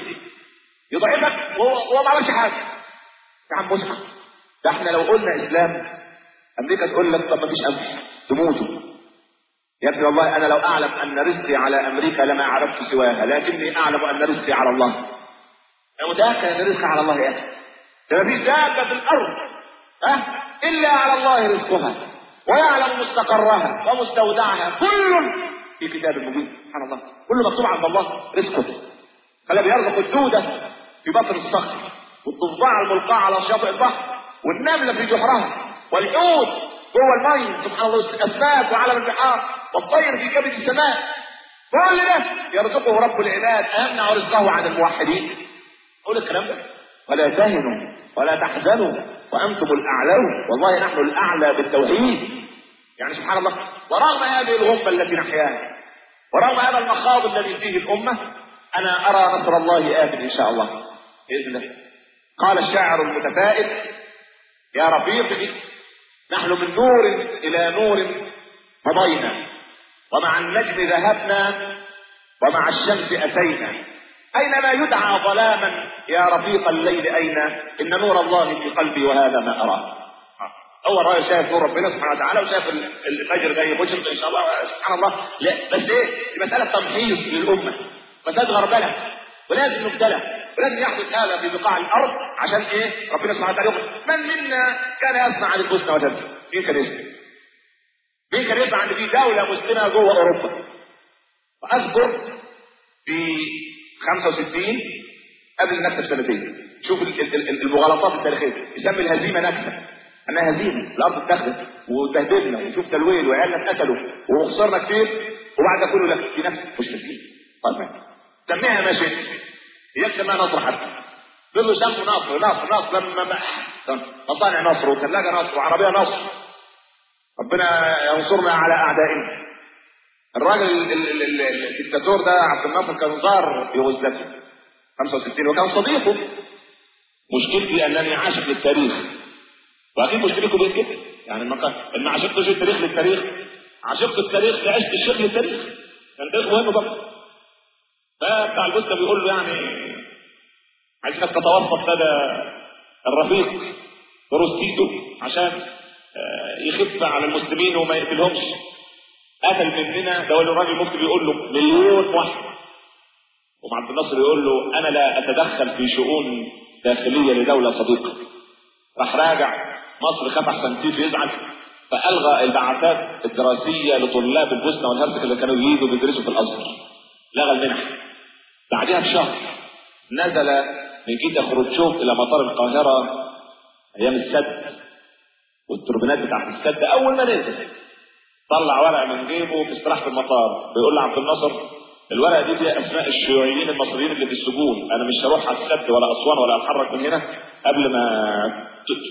يضعفك وهو وهو ما عملش حاجه يا عم مصحف ده احنا لو قلنا اسلام امريكا تقول لك طب ما فيش امل تموتوا يا ابني والله انا لو اعلم ان رزقي على امريكا لما عرفت سواها لكني اعلم ان رزقي على الله انا متاكد ان رزقي على الله يا اخي ده ما فيش دابه في الارض ها الا على الله رزقها ويعلم مستقرها ومستودعها كل في كتاب مبين سبحان الله كل مكتوب عند الله رزقه فلا بيرزق الدوده في بطن الصخر والضفدع الملقاه على شاطئ البحر والنمله في جحرها والحوت جوه المي سبحان الله الاسماك وعلم البحار والطير في كبد السماء كل ده يرزقه رب العباد ايمنع رزقه عن الموحدين قول الكلام ده ولا تهنوا ولا تحزنوا وانتم الاعلون والله نحن الاعلى بالتوحيد يعني سبحان الله ورغم هذه الغمه التي نحياها ورغم هذا المخاض الذي فيه الامه انا ارى نصر الله ات ان شاء الله باذن الله قال الشاعر المتفائل يا رفيقي نحن من نور الى نور مضينا ومع النجم ذهبنا ومع الشمس اتينا اينما يدعى ظلاما يا رفيق الليل اين ان نور الله في قلبي وهذا ما اراه هو الراجل شايف نور ربنا سبحانه وتعالى وشايف الفجر جاي مشرق ان شاء الله سبحان الله لا بس ايه دي مساله تمحيص للامه مساله غربله ولازم نبتلى ولازم يحدث هذا في بقاع الارض عشان ايه ربنا سبحانه وتعالى يقول من منا كان يسمع عن البوسنه وتركيا مين كان يسمع مين كان يسمع ان في دوله مسلمه جوه اوروبا واذكر في 65 قبل النكسه بسنتين شوف المغالطات التاريخيه يسمي الهزيمه نكسه انها هزيمه الارض اتخذت وتهددنا وشوف تلويل وعيالنا اتقتلوا وخسرنا كتير وبعد ده كله لك في نفس مش مسكين طيب سميها ما شئت هي اسمها نصر حتى بيقولوا سموا نصر نصر نصر لما ما مصانع نصر وثلاجه نصر وعربيه نصر ربنا ينصرنا على اعدائنا الراجل الدكتاتور ده عبد الناصر كان زار يوغوسلافيا 65 وكان صديقه مشكلتي انني عاشق للتاريخ واكيد مشكلتكم بين كده يعني ما كان ان عشقتش التاريخ للتاريخ عشقت التاريخ لعشت الشيخ للتاريخ كان التاريخ مهم برضه فبتاع البوسنه بيقول له يعني عايزك تتوسط هذا الرفيق بروستيتو عشان يخف على المسلمين وما يقتلهمش قتل مننا ده الراجل المفتي بيقول له مليون واحد ومع عبد الناصر يقول له انا لا اتدخل في شؤون داخليه لدوله صديقه راح راجع مصر خاف احسن تيجي يزعل فالغى البعثات الدراسيه لطلاب البوسنه والهرسك اللي كانوا ييجوا بيدرسوا في الازهر لغى المنح بعدها بشهر نزل نيكيتا خروتشوف الى مطار القاهره ايام السد والتوربينات بتاعت السد اول ما نزل طلع ورقه من جيبه في استراحه المطار بيقول لعبد الناصر الورقه دي فيها اسماء الشيوعيين المصريين اللي في السجون انا مش هروح على السد ولا اسوان ولا اتحرك من هنا قبل ما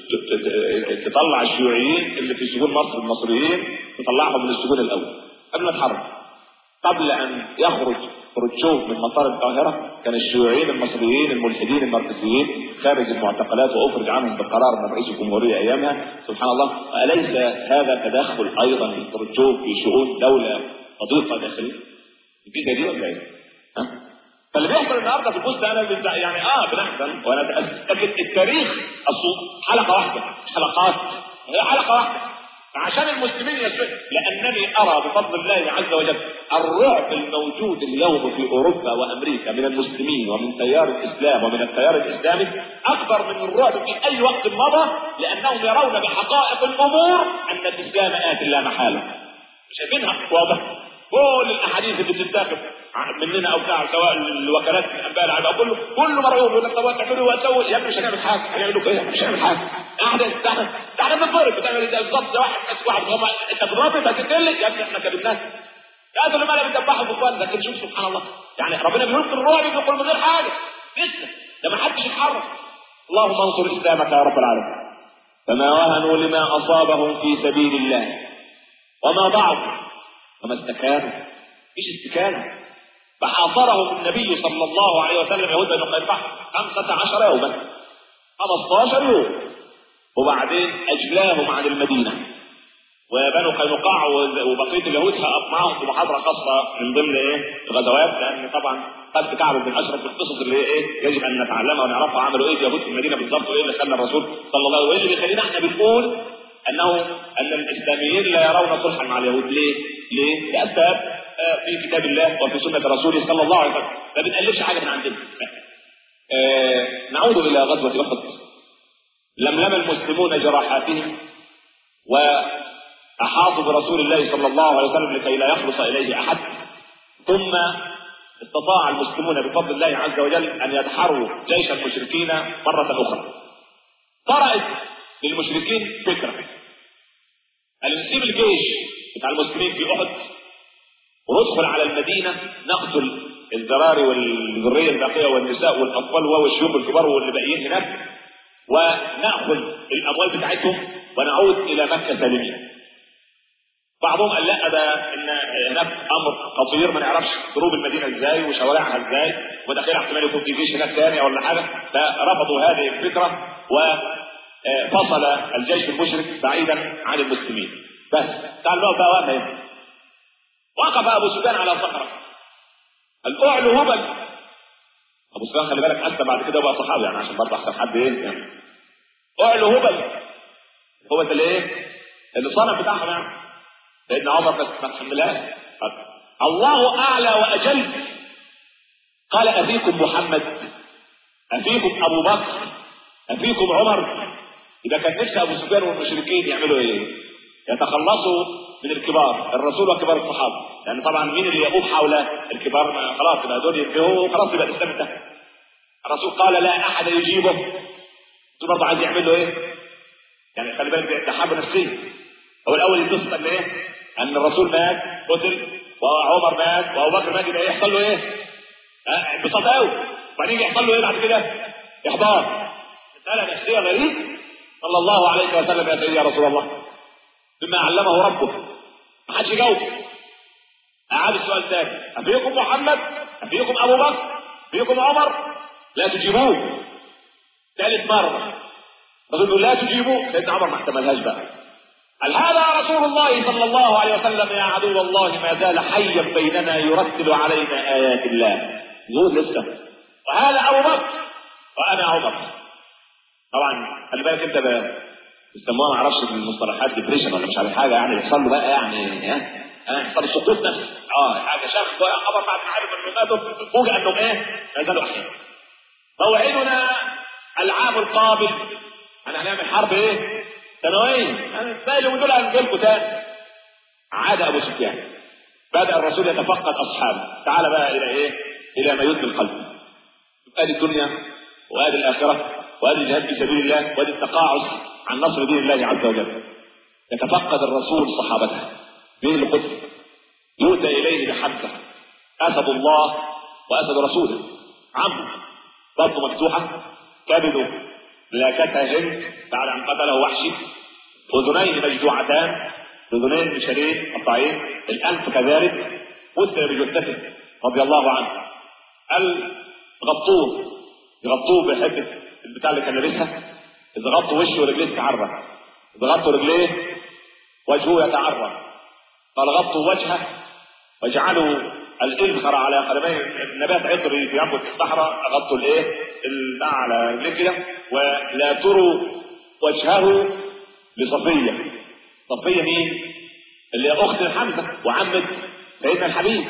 تطلع الشيوعيين اللي في سجون مصر المصريين تطلعهم من السجون الاول قبل ما اتحرك قبل ان يخرج خروتشوف من مطار القاهرة كان الشيوعيين المصريين الملحدين الماركسيين خارج المعتقلات وأخرج عنهم بقرار من رئيس الجمهورية أيامها سبحان الله أليس هذا تدخل أيضا من خروتشوف في شؤون دولة صديقة داخلية؟ دي دي ولا إيه؟ ها؟ فاللي بيحصل النهارده في البوست انا يعني اه بنحزن وانا لكن التاريخ اصله حلقه واحده مش حلقات هي حلقه واحده عشان المسلمين يسمعوا لانني ارى بفضل الله عز وجل الرعب الموجود اليوم في اوروبا وامريكا من المسلمين ومن تيار الاسلام ومن التيار الاسلامي اكبر من الرعب في اي وقت مضى لانهم يرون بحقائق الامور ان الاسلام ات لا محاله شايفينها واضح كل الاحاديث اللي بتتاخد مننا او بتاع سواء الوكالات من انباء العالم او كله كله مرعوب يقول لك طب تعملوا وتسوي يا ابني مش هنعمل حاجه هنعملوا ايه مش هنعمل حاجه قاعد تعالى تعالى بتضرب بتعمل ايه بالظبط واحد بس واحد هم انت بتضرب هتتقل يا ابني احنا كبناك يا دول ما بتذبحوا بكوان لكن شوف سبحان الله يعني ربنا بيلقي الرعب بيقول من غير حاجه لسه ده ما حدش يتحرك اللهم انصر اسلامك يا رب العالمين فما وهنوا لما اصابهم في سبيل الله وما ضعفوا وما استكانوا مفيش استكانه فحاصرهم النبي صلى الله عليه وسلم يهود بن قينقاع 15 يوما 15 يوم وبعدين اجلاهم عن المدينه وبنو قينقاع وبقيه اليهود هقف معاهم في محاضره خاصه من ضمن ايه الغزوات لان طبعا قد كعب بن اشرف من القصص اللي ايه يجب ان نتعلمها ونعرفها عملوا ايه اليهود في المدينه بالظبط وايه اللي خلى الرسول صلى الله عليه وسلم وايه اللي بيخلينا احنا بنقول انه ان الاسلاميين لا يرون صلحا مع اليهود ليه؟ ليه؟ لاسباب آه، في كتاب الله وفي سنه رسوله صلى الله عليه وسلم ما بنالفش حاجه من عندنا آه، نعود الى غزوه احد لملم المسلمون جراحاتهم واحاطوا برسول الله صلى الله عليه وسلم لكي لا يخلص اليه احد ثم استطاع المسلمون بفضل الله عز وجل ان يدحروا جيش المشركين مره اخرى طرأت للمشركين فكره قال نسيب الجيش بتاع المسلمين في احد وندخل على المدينه نقتل الذراري والذريه الباقيه والنساء والاطفال والشيوخ الكبار واللي باقيين هناك وناخذ الاموال بتاعتهم ونعود الى مكه سالمين. بعضهم قال لا ده ان هناك امر خطير ما نعرفش ضروب المدينه ازاي وشوارعها ازاي وداخلها احتمال يكون في جيش هناك ثانيه ولا حاجه فرفضوا هذه الفكره وفصل الجيش المشرك بعيدا عن المسلمين. بس تعال نقف بقى وقفه هنا. وقف ابو سفيان على صخره قال اعلو هبل ابو سفيان خلي بالك اسلم بعد كده بقى صحابي يعني عشان برضه احسن حد ايه يعني اعلو هبل هو ده الايه؟ اللي صنم بتاعهم يعني سيدنا عمر بس ما تحملهاش الله اعلى واجل قال افيكم محمد افيكم ابو بكر افيكم عمر اذا كان نفس ابو سفيان والمشركين يعملوا ايه؟ يتخلصوا من الكبار الرسول وكبار الصحابه لان طبعا مين اللي يقوم حول الكبار ما خلاص يبقى دول ينتهوا وخلاص يبقى الاسلام انتهى الرسول قال لا احد يجيبه دول برضه عايز يعمل له ايه؟ يعني خلي بالك ده حرب نفسيه هو الاول يتصل ان ايه؟ ان الرسول مات قتل وعمر مات وابو بكر مات يبقى يحصل له ايه؟ اه انبساط قوي وبعدين يحصل له ايه بعد كده؟ احباط مساله نفسيه غريب صلى الله عليه وسلم يا سيدي يا رسول الله بما علمه ربه ما حدش يجاوب أعاد السؤال ثاني أفيكم محمد أفيكم أبو بكر أفيكم عمر لا تجيبوه ثالث مرة الرسول لا تجيبوه سيدنا عمر ما احتملهاش بقى قال هذا رسول الله صلى الله عليه وسلم يا عدو الله ما زال حيا بيننا يرتل علينا آيات الله يقول لسه وهذا أبو بكر وأنا عمر طبعا خلي بالك أنت بقى بيسموها ما اعرفش المصطلحات ديبريشن ولا مش عارف حاجه يعني بيحصل له بقى يعني ها يحصل سقوط نفسي اه حاجه شخص ضيع خبر بعد ما عرف انه ماتوا فوجئ انهم ايه؟ ما زالوا احياء موعدنا العام القابل احنا هنعمل حرب ايه؟ سنوين باقي اليومين دول هنجي لكم تاني عاد ابو سفيان بدا الرسول يتفقد اصحابه تعال بقى الى ايه؟ الى ما يدني القلب ادي الدنيا وادي الاخره وادي الجهاد في سبيل الله وادي التقاعس عن نصر دين الله عز وجل يتفقد الرسول صحابته مين اللي قتل يؤتى اليه بحمزه اسد الله واسد رسوله عمرو بطنه مفتوحه كبده لاكتها هند بعد ان قتله وحشي اذنيه مجدوعتان اذنين بشرين قطعين الانف كذلك قتل بجثته رضي الله عنه قال غطوه يغطوه بحته البتاع اللي كان لابسها اذا غطوا وشه ورجليه تتعرى اذا غطوا رجليه وجهه يتعرى قال غطوا وجهه واجعلوا الإذخر على قدميه النبات عطري في أنبت الصحراء غطوا الايه على رجليه كده ولا تروا وجهه لصفية صفية مين؟ اللي هي أخت حمزة وعمة سيدنا الحبيب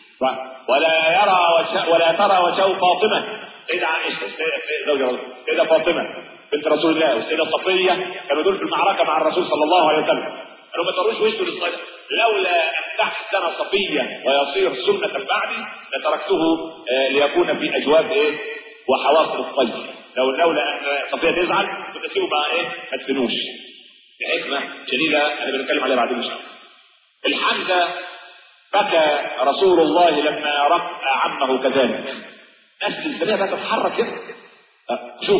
ولا يرى وجه ولا ترى وجهه فاطمة سيدة عائشة زوجة سيدة فاطمة بنت رسول الله والسيدة صفية كانوا دول في المعركة مع الرسول صلى الله عليه وسلم قالوا ما تروش وشه للصلاة لولا أن تحسن صفية ويصير سنة بعدي لتركته آه ليكون في أجواب إيه وحواصل الطيش لو لولا أن صفية تزعل كنت أسيبه بقى إيه ما تدفنوش بحكمة شديدة أنا بنتكلم عليها بعدين إن شاء الله الحمزة بكى رسول الله لما رفع عمه كذلك ناس الإسلامية بقى تتحرك كده شوف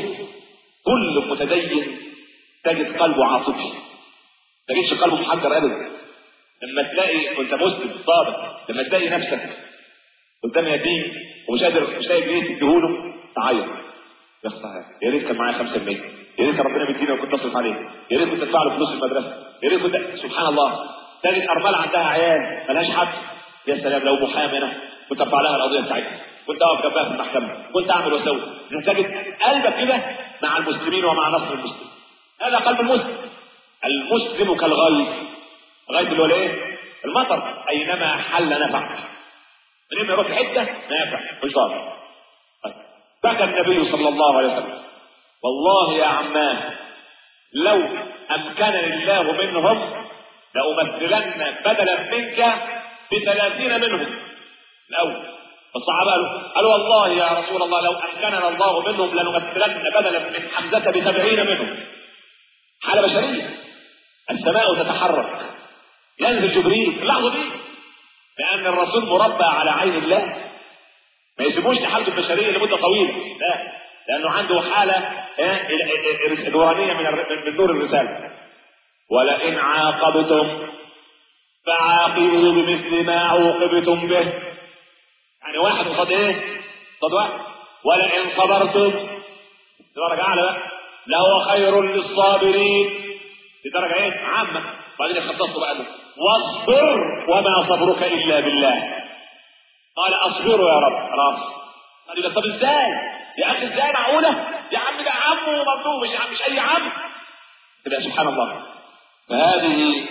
كل متدين تجد قلبه عاطفي ما تجدش قلبه محجر ابدا لما تلاقي وانت مسلم صادق لما تلاقي نفسك قدام يتيم ومش قادر مش لاقي جنيه تديهوله تعيط يا يا ريت كان معايا 5 جنيه يا ريت ربنا بيديني وكنت اصرف عليه يا ريت كنت ادفع له فلوس المدرسه يا ريت كنت سبحان الله تجد ارمله عندها عيال ملهاش حد يا سلام لو محامي انا كنت ارفع لها القضيه بتاعتها كنت اقف جنبها في المحكمه كنت اعمل واسوي تجد قلبك كده مع المسلمين ومع نصر المسلمين هذا قلب المسلم المسلم كالغيث الغيث اللي هو الايه؟ المطر اينما حل نفع من ما يروح في حته نافع مش ضار بكى النبي صلى الله عليه وسلم والله يا عماه لو امكنني الله منهم لأمثلن بدلا منك بثلاثين منهم الأول فالصحابة قالوا قالوا والله يا رسول الله لو أمكننا الله منهم لنمثلن بدلا من حمزة بسبعين منهم حالة بشرية السماء تتحرك ينزل جبريل في اللحظة دي لأن الرسول مربى على عين الله ما يسيبوش لحالته البشرية لمدة طويلة لا لأنه عنده حالة نورانية من نور الرسالة ولئن عاقبتم فعاقبوا بمثل ما عوقبتم به يعني واحد قصاد ايه؟ قصاد واحد ولئن صبرتم دي درجة أعلى بقى لهو خير للصابرين دي درجة ايه؟ عامة بعدين يخصصوا بقى له واصبر وما صبرك إلا بالله قال أصبروا يا رب خلاص قال له طب ازاي؟ يا أخي ازاي معقولة؟ يا عم ده عم وممنوع مش مش أي عم كده سبحان الله فهذه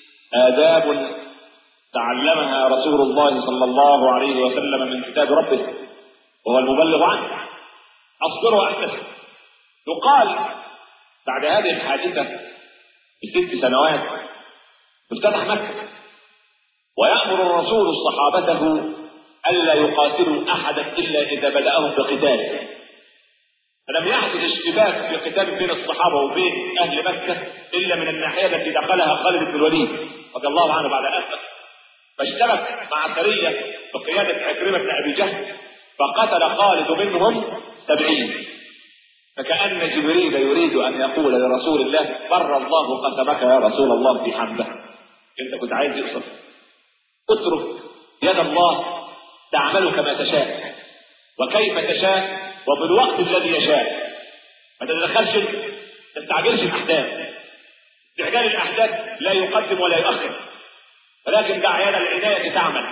آداب تعلمها رسول الله صلى الله عليه وسلم من كتاب ربه وهو المبلغ عنه أصبر وأحتسب يقال بعد هذه الحادثة بست سنوات افتتح مكة ويأمر الرسول صحابته ألا يقاتلوا أحدا إلا إذا بدأهم بقتال فلم يحدث اشتباك في قتال بين الصحابه وبين اهل مكه الا من الناحيه التي دخلها خالد بن الوليد رضي الله عنه بعد اسلم فاشتبك مع سريه بقياده عكرمه بن ابي جهل فقتل خالد منهم سبعين فكأن جبريل يريد أن يقول لرسول الله بر الله قسمك يا رسول الله في حمده أنت كنت عايز يقصد اترك يد الله تعمل كما تشاء وكيف تشاء وبالوقت الذي يشاء ما تتدخلش ما تستعجلش الاحداث استعجال الاحداث لا يقدم ولا يؤخر ولكن دع يد العنايه تعمل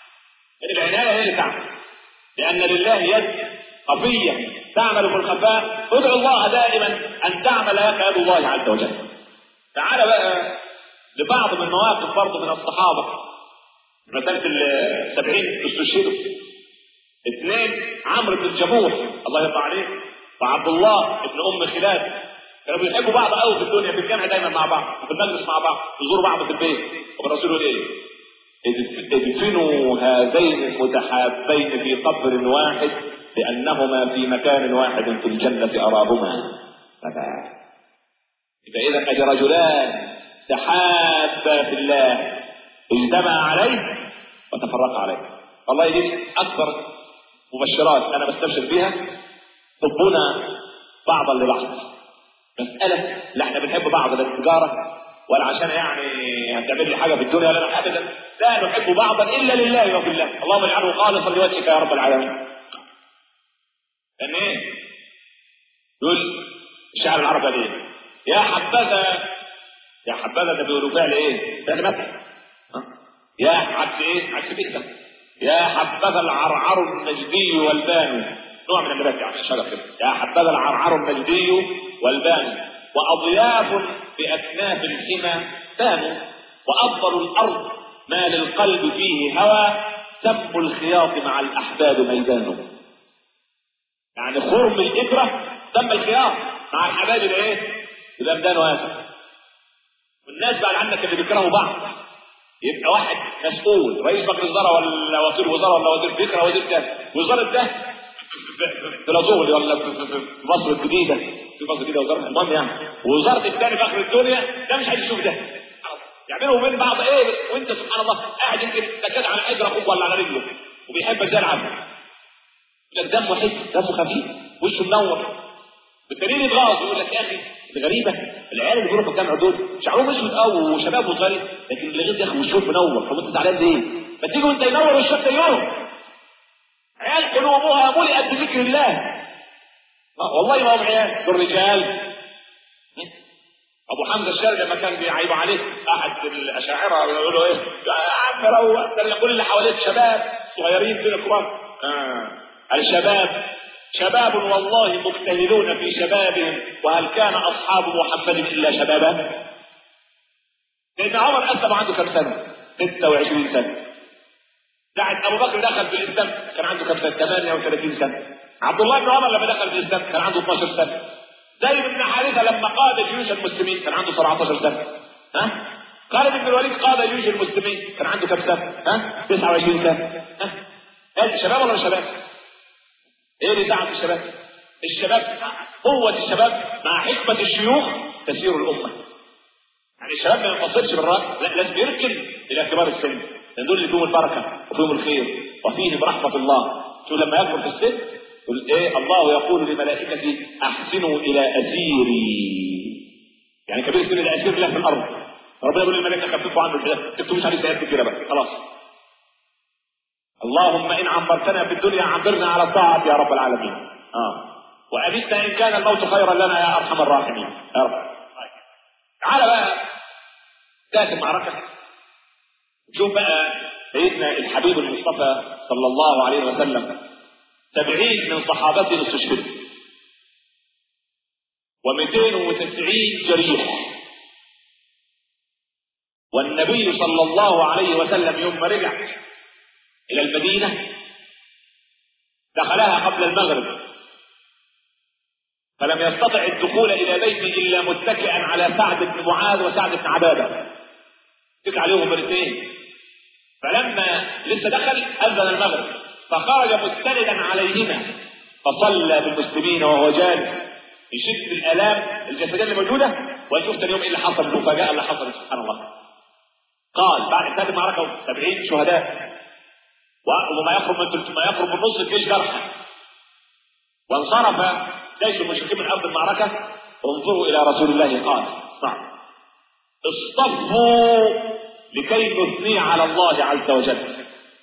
يد العنايه هي اللي تعمل لان لله يد خفيه تعمل في الخفاء ادعو الله دائما ان تعمل لك يد الله عز وجل تعال بقى لبعض من مواقف برضه من الصحابه مساله السبعين استشهدوا اثنين عمرو بن الجموح الله يرضى عليه وعبد الله ابن ام خلاد كانوا بيحبوا بعض قوي في الدنيا في الجامع دايما مع بعض وفي المجلس مع بعض يزوروا بعض في البيت والرسول يقول ايه؟ ادفنوا هذين المتحابين في قبر واحد لانهما في مكان واحد في الجنه اراهما فاذا ادي رجلان تحابا في الله اجتمع عليه وتفرقا عليه والله دي اكبر مبشرات انا بستبشر بيها حبنا بعضا لبعض مسألة لا احنا بنحب بعض للتجارة ولا عشان يعني هتعمل لي حاجة في الدنيا ولا لا ابدا لا نحب بعضا الا لله وفي الله اللهم اجعله خالصا لوجهك يا رب العالمين لان ايه يقول الشعب العربي ايه يا حبذا يا حبذا ده بيقولوا فعل ايه فعل مثل يا عكس ايه عكس بيتك يا حبذا العرعر النجدي والباني نوع من النبات يعني شجر كده يا حبذا العرعر النجدي والباني واضياف باكناف الحمى بانوا وافضل الارض ما للقلب فيه هوى سب الخياط مع الاحباب ميدانه يعني خرم الإبرة سم الخياط مع الحبايب الايه؟ يبقى ميدان واسع والناس بعد عنك اللي بيكرهوا بعض يبقى واحد مسؤول رئيس مجلس وزراء ولا وزير وزراء ولا وزير فكره وزير ده وزاره ده في لازوغلي ولا في مصر الجديده في مصر الجديده وزاره المهم يعني ووزاره الثاني في اخر الدنيا ده مش عايز يشوف ده يعملوا بين بعض ايه وانت سبحان الله قاعد يمكن تكاد على اجر اخوك ولا على رجله وبيحبك زي العبد يقول لك دمه حلو دمه خفيف وشه منور بالدليل يتغاظ يقول لك يا اخي الغريبه العيال اللي بيروحوا الجامع دول شعرهم اسود قوي وشباب وصغير لكن اللي غير يا اخي وشهم منور طب انت زعلان ليه؟ ما تيجي وانت ينور وشك زيهم عيال قلوبها ملئت بذكر الله والله ما هم عيال دول رجال ابو حمزه الشاذلي لما كان بيعيب عليه احد الاشاعره يقول له ايه يا عم روق ده كل اللي حواليك شباب صغيرين كده كبار آه. الشباب شباب والله مجتهدون في شبابهم وهل كان اصحاب محمد الا شبابا؟ لان عمر اسلم عنده كم سنه؟ 26 سنه ساعة أبو بكر دخل في الإسلام كان عنده كم سنة؟ 38 سنة. عبد الله بن عمر لما دخل في الإسلام كان عنده 12 سنة. زيد بن حارثة لما قاد جيوش المسلمين كان عنده 17 سنة. ها؟ خالد بن الوليد قاد جيوش المسلمين كان عنده كم سنة؟ ها؟ 29 سنة. ها؟ هل شباب ولا مش شباب؟ ايه اللي تعب الشباب؟ الشباب قوة الشباب مع حكمة الشيوخ تسير الأمة. يعني الشباب ما ينفصلش بالرأي، لا لازم يركن إلى كبار السن، لأن دول اللي فيهم البركة وفيهم الخير وفيهم رحمة الله. شوف لما يكبر في السن يقول ايه الله يقول لملائكته أحسنوا إلى أسيري. يعني كبير السن ده أسير له في الأرض. ربنا يقول للملائكة خففوا عنه كده، تكتبوش عليه سيئات كتيرة بقى، خلاص. اللهم ان عمرتنا في الدنيا عمرنا على الطاعه يا رب العالمين اه وامتنا ان كان الموت خيرا لنا يا ارحم الراحمين يا رب تعالى بقى ذات المعركه شوف بقى سيدنا الحبيب المصطفى صلى الله عليه وسلم سبعين من صحابته استشهدوا ومئتين وتسعين جريح والنبي صلى الله عليه وسلم يوم ما رجع إلى المدينة دخلها قبل المغرب فلم يستطع الدخول إلى بيته إلا متكئا على سعد بن معاذ وسعد بن عبادة اتكى عليهم مرتين فلما لسه دخل أذن المغرب فخرج مستندا عليهما فصلى بالمسلمين وهو جالس في شدة الآلام الجسدية اللي موجودة ويشوف ثاني يوم ايه اللي حصل المفاجأة اللي حصلت سبحان الله قال بعد انتهت المعركة 70 شهداء وما يقرب من ما يقرب من نصف الجيش جرحا وانصرف جيش المشركين من ارض المعركه انظروا الى رسول الله قال اسمعوا اصطفوا لكي نثني على الله عز وجل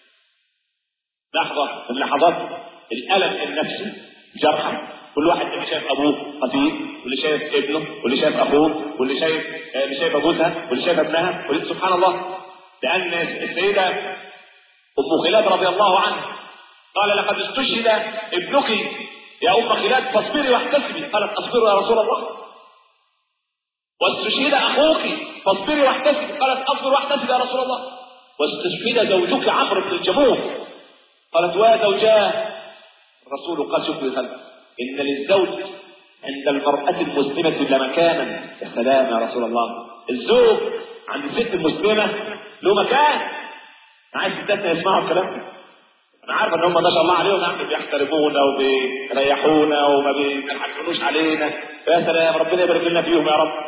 لحظه من لحظات الالم النفسي جرحا كل واحد اللي شايف ابوه قتيل واللي شايف ابنه واللي شايف اخوه واللي شايف اللي شايف جوزها واللي شايف ابنها واللي سبحان الله لان السيده أم خلاد رضي الله عنها قال لقد استشهد ابنك يا أم خلاد فاصبري واحتسبي قالت أصبر يا رسول الله واستشهد أخوك فاصبري واحتسبي قالت أصبر واحتسب يا رسول الله واستشهد زوجك عمرو بن الجموح قالت ويا زوجاه الرسول قال شوف لي إن للزوج عند المرأة المسلمة لمكانا يا سلام يا رسول الله الزوج عند الست المسلمة له مكان عايز ستاتنا يسمعوا الكلام ده انا عارف ان هم ما شاء الله عليهم يعني بيحترمونا وبيريحونا وما بيحكموش علينا يا سلام ربنا يبارك لنا فيهم يا رب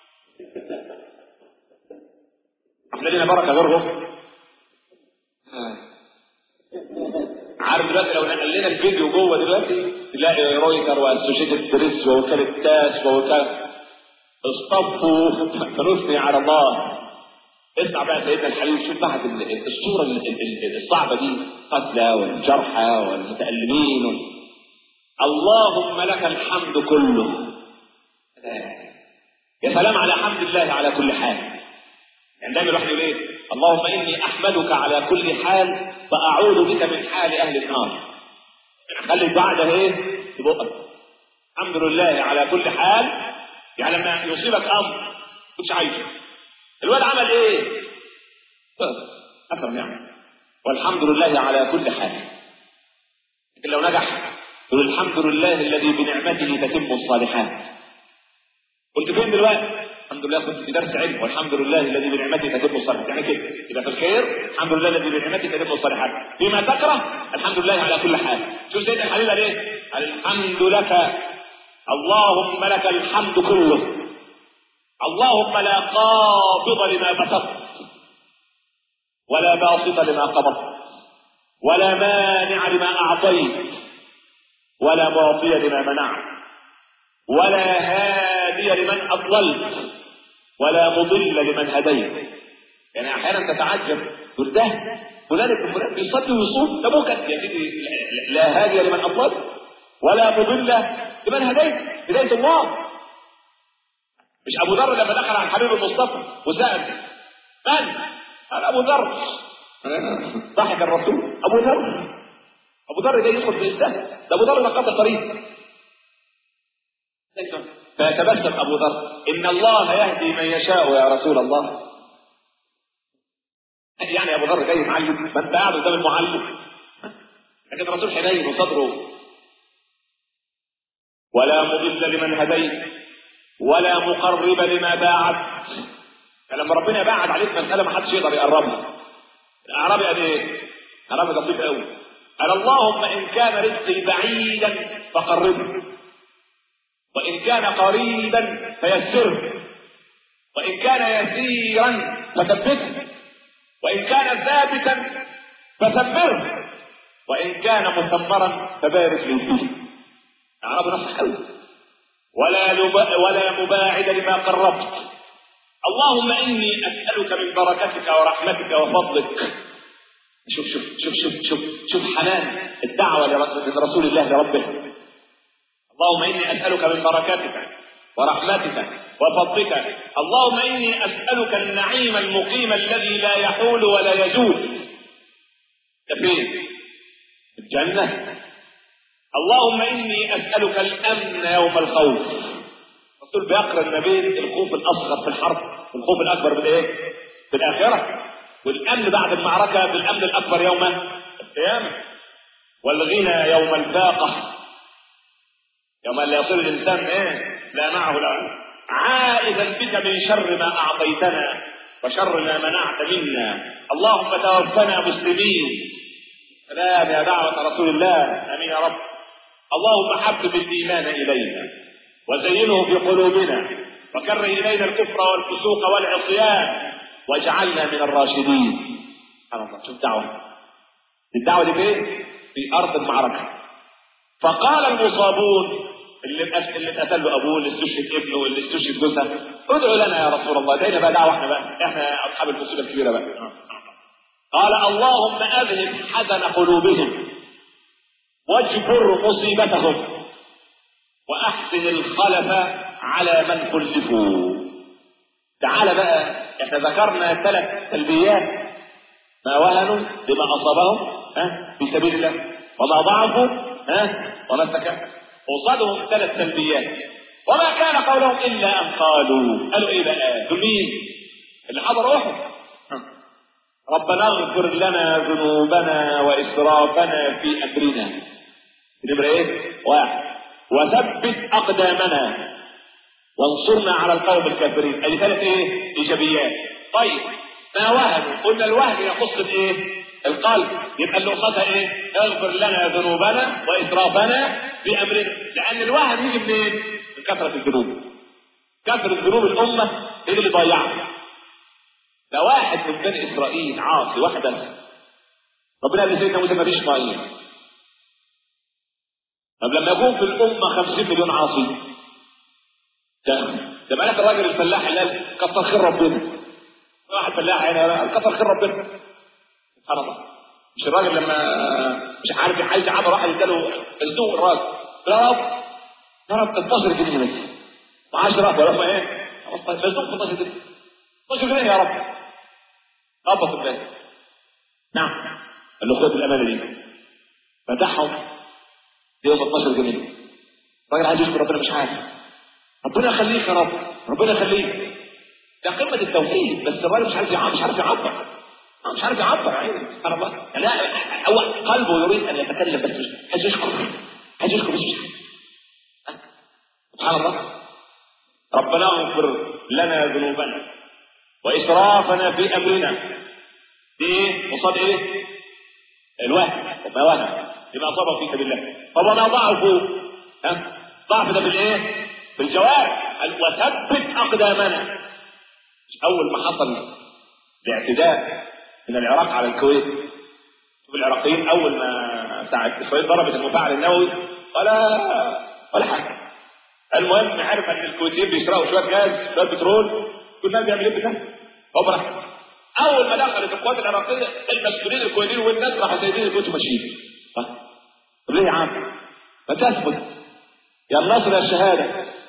احنا لنا بركه غيرهم عارف دلوقتي لو نقل لنا الفيديو جوه دلوقتي تلاقي رويتر واسوشيتد بريس ووكاله تاس ووكاله اصطفوا فنثني على الله اسمع بقى سيدنا الحبيب شوف بعد الصوره الصعبه دي قتلى والجرحى والمتألمين اللهم لك الحمد كله يا سلام على حمد الله على كل حال يعني دايما الواحد يقول ايه اللهم اني احمدك على كل حال فاعوذ بك من حال اهل النار يعني خلي الدعاء ده ايه في بقك الحمد لله على كل حال يعني لما يصيبك امر كنتش عايزه الواد عمل ايه اكرم يعني والحمد لله على كل حال لكن لو نجح يقول الحمد لله الذي بنعمته تتم الصالحات قلت فين دلوقتي الحمد لله كنت في درس علم والحمد لله الذي بنعمته تتم الصالحات يعني كده يبقى في الخير الحمد لله الذي بنعمته تتم الصالحات فيما تكره الحمد لله على كل حال شوف سيدنا الحبيب قال ايه الحمد لك اللهم لك الحمد كله اللهم لا قابض لما بسطت ولا باسط لما قبضت ولا مانع لما اعطيت ولا معطي لما منعت ولا هادي لمن اضللت ولا مضل لمن هديت يعني احيانا تتعجب تقول ده فلان ابن فلان بيصلي ويصوم ده ممكن يا سيدي لا هادي لمن اضللت ولا مضل لمن هديت هدايه الله مش ابو ذر لما دخل على الحبيب المصطفى وسال من؟ قال ابو ذر ضحك الرسول ابو ذر ابو ذر جاي يدخل في الاسلام ده ابو ذر نقاط الطريق فيتبسم ابو ذر ان الله يهدي من يشاء يا رسول الله يعني ابو ذر جاي معلم ما انت قاعد قدام المعلم لكن الرسول حنين وصدره ولا مضل لمن هديت ولا مقرب لما باعت فلما ربنا باعد عليك مساله ما حدش يقدر يقربها الاعرابي قال ايه؟ اعرابي لطيف قوي قال اللهم ان كان رزقي بعيدا فقربه وان كان قريبا فيسره وان كان يسيرا فثبته وان كان ثابتا فثبره وان كان مثمرا فبارك لي فيه اعراب نصح قوي ولا لب... ولا مباعد لما قربت اللهم اني اسالك من بركتك ورحمتك وفضلك شوف شوف شوف شوف شوف شوف حنان الدعوه لرسول الله لربه اللهم اني اسالك من بركاتك ورحمتك وفضلك اللهم اني اسالك النعيم المقيم الذي لا يحول ولا يزول ده فين الجنه اللهم اني اسالك الامن يوم الخوف الرسول بيقرن ما بين الخوف الاصغر في الحرب والخوف الاكبر بالايه؟ بالاخره والامن بعد المعركه بالامن الاكبر يوم القيامه والغنى يوم الفاقه يوم لا يصير الانسان ايه؟ لا معه لا عائدا بك من شر ما اعطيتنا وشر ما منعت منا اللهم توفنا مسلمين سلام يا دعوه رسول الله امين يا رب اللهم حبب الايمان الينا وزينه في قلوبنا وكره الينا الكفر والفسوق والعصيان واجعلنا من الراشدين سبحان الله شوف دعوه الدعوه دي فين؟ في ارض المعركه فقال المصابون اللي اللي اتقتل له ابوه اللي استشهد ابنه واللي استشهد جوزها ادعوا لنا يا رسول الله دعينا بقى دعوه احنا بقى احنا اصحاب المصيبه الكبيره بقى قال اللهم اذهب حزن قلوبهم واجبر مصيبتهم واحسن الخلف على من كلفوا تعال بقى احنا ذكرنا ثلاث تلبيات ما وهنوا بما اصابهم ها في سبيل الله وما ضعفوا ها وما استكانوا قصادهم ثلاث تلبيات وما كان قولهم الا ان قالوا قالوا ايه بقى دول مين اللي حضر احد ربنا اغفر لنا ذنوبنا واسرافنا في امرنا نمرة ايه؟ واحد وثبت اقدامنا وانصرنا على القوم الكافرين ادي ثلاث ايه؟ ايجابيات طيب ما وهنوا قلنا الوهن يخص الايه؟ القلب يبقى اللي قصادها ايه؟ اغفر لنا ذنوبنا واسرافنا في امرنا لان الوهن يجي منين؟ من كثره الذنوب كثره ذنوب الامه هي اللي ضيعها ده واحد من بني اسرائيل عاصي واحد بس ربنا قال لسيدنا موسى مفيش ميه طب لما يكون في الامه 50 مليون عاصي ده ده معناته الراجل الفلاح اللي قال كتر خير ربنا واحد فلاح هنا كتر خير ربنا سبحان الله مش الراجل لما مش عارف عايز يعمل راح اداله السوق الراجل يا رب يا رب 12 جنيه بس ب 10 ولا ما ايه؟ السوق 12 جنيه 12 جنيه يا رب ربط الناس نعم قال له خد الامانه دي فتحهم يوم 12 جنيه الراجل عايز يشكر ربنا مش عارف ربنا يخليك يا رب ربنا يخليك ده قمه التوحيد بس الراجل مش عارف يعبر مش عارف يعبر مش عارف يعبر عيني سبحان الله لا هو قلبه يريد ان يتكلم بس مش عايز يشكر عايز يشكر بس مش سبحان الله ربنا اغفر لنا ذنوبنا واسرافنا في امرنا دي ايه قصاد ايه الوهم وما وهم بما اصابه في سبيل الله طب وما ضعفوا ها ضعف ده بالايه بالجوارح وثبت اقدامنا اول ما حصل الاعتداء من العراق على الكويت شوف العراقيين اول ما ساعه اسرائيل ضربت المفاعل النووي ولا ولا حاجه المهم عرف ان الكويتيين بيسرقوا شويه غاز شويه بترول كل الناس بيعمل ايه بده هو براحته اول ما دخلت القوات العراقيه المسؤولين الكويتيين والناس راحوا سايبين الكويت وماشيين طب ليه يا عم؟ ما تثبت يا النصر يا الشهاده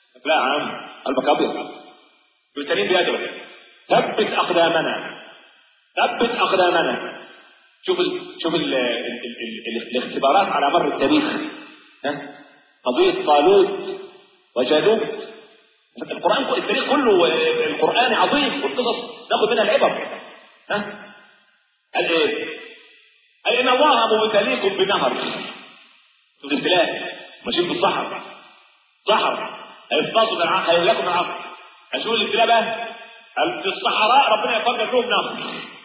لا يا عم قلبك ابيض والتانيين بيدعوا ثبت اقدامنا ثبت اقدامنا شوف ال... شوف ال... ال... ال... ال... الاختبارات على مر التاريخ ها قضيه طالوت وجالوت القران التاريخ كله القران عظيم والقصص ناخذ منها العبر ها قال ايه؟ قال ان الله مبتليكم بنهر في الابتلاء ماشيين في الصحراء صحراء هيفتصوا من العقل هيهلكوا من العقل هشوف الابتلاء بقى قال في الصحراء ربنا يقدر لهم نهر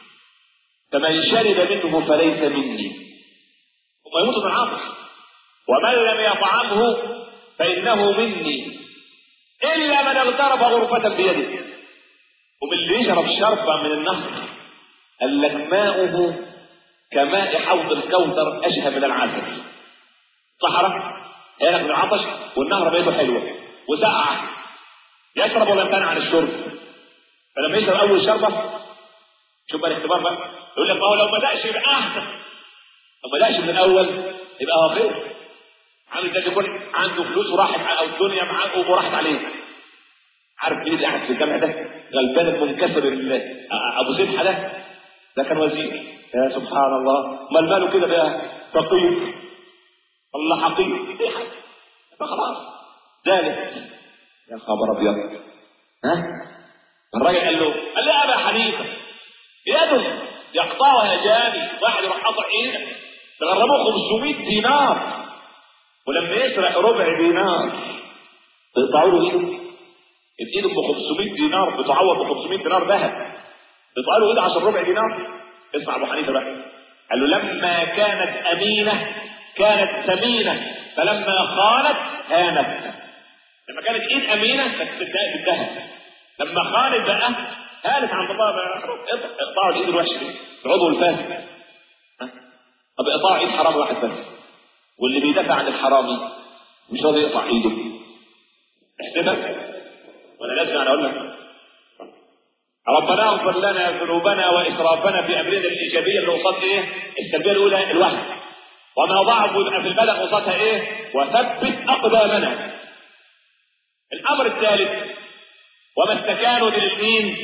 فمن شرب منه فليس مني هم يموتوا من العطش ومن لم يطعمه فانه مني الا من اغترف غرفه بيده ومن اللي يشرب شربا من النهر قال لك ماؤه كماء حوض الكوثر اشهى من العسل صحراء هيلك من العطش والنهر بيته حلوه وسقعه يشرب ولا يمتنع عن الشرب فلما يشرب اول شربه شوف بقى الاختبار بقى يقول لك ما هو لو ما دقش يبقى احسن لو ما دقش من الاول يبقى هو خير عامل زي يكون عنده فلوس وراحت او الدنيا معاه وراحت عليه عارف مين اللي قاعد في الجامع ده غلبان المنكسر ابو سمحه ده ده كان وزير يا سبحان الله امال ماله كده بقى فقير الله حقير ايه حاجه فخلاص ذلك يا خبر ابيض ها الراجل قال له قال لي يا ابا حنيفه يده يقطعها جاني واحد يروح قطع ايده تغرموه 500 دينار ولما يسرق ربع دينار تقطعوا له ايده ايده ب 500 دينار بتعوض ب 500 دينار ذهب تقطعوا له ايده عشان ربع دينار اسمع ابو حنيفه بقى قال له لما كانت امينه كانت ثمينه فلما خانت هانت لما كانت ايد امينه كانت بتتضايق بالذهب لما خانت بقى هانت عند الله بقى اقطعوا الايد الوحشه دي العضو الفاسد طب اقطعوا ايد حرام واحد بس واللي بيدافع عن الحرامي مش راضي يقطع ايده احسبها ولا لازم انا اقول لك ربنا اغفر لنا ذنوبنا واسرافنا في امرنا الايجابيه اللي قصاد ايه؟ التربيه الاولى الوحي وما ضعف يبقى في البلد قصادها ايه؟ وثبت اقدامنا الامر الثالث وما استكانوا للمين؟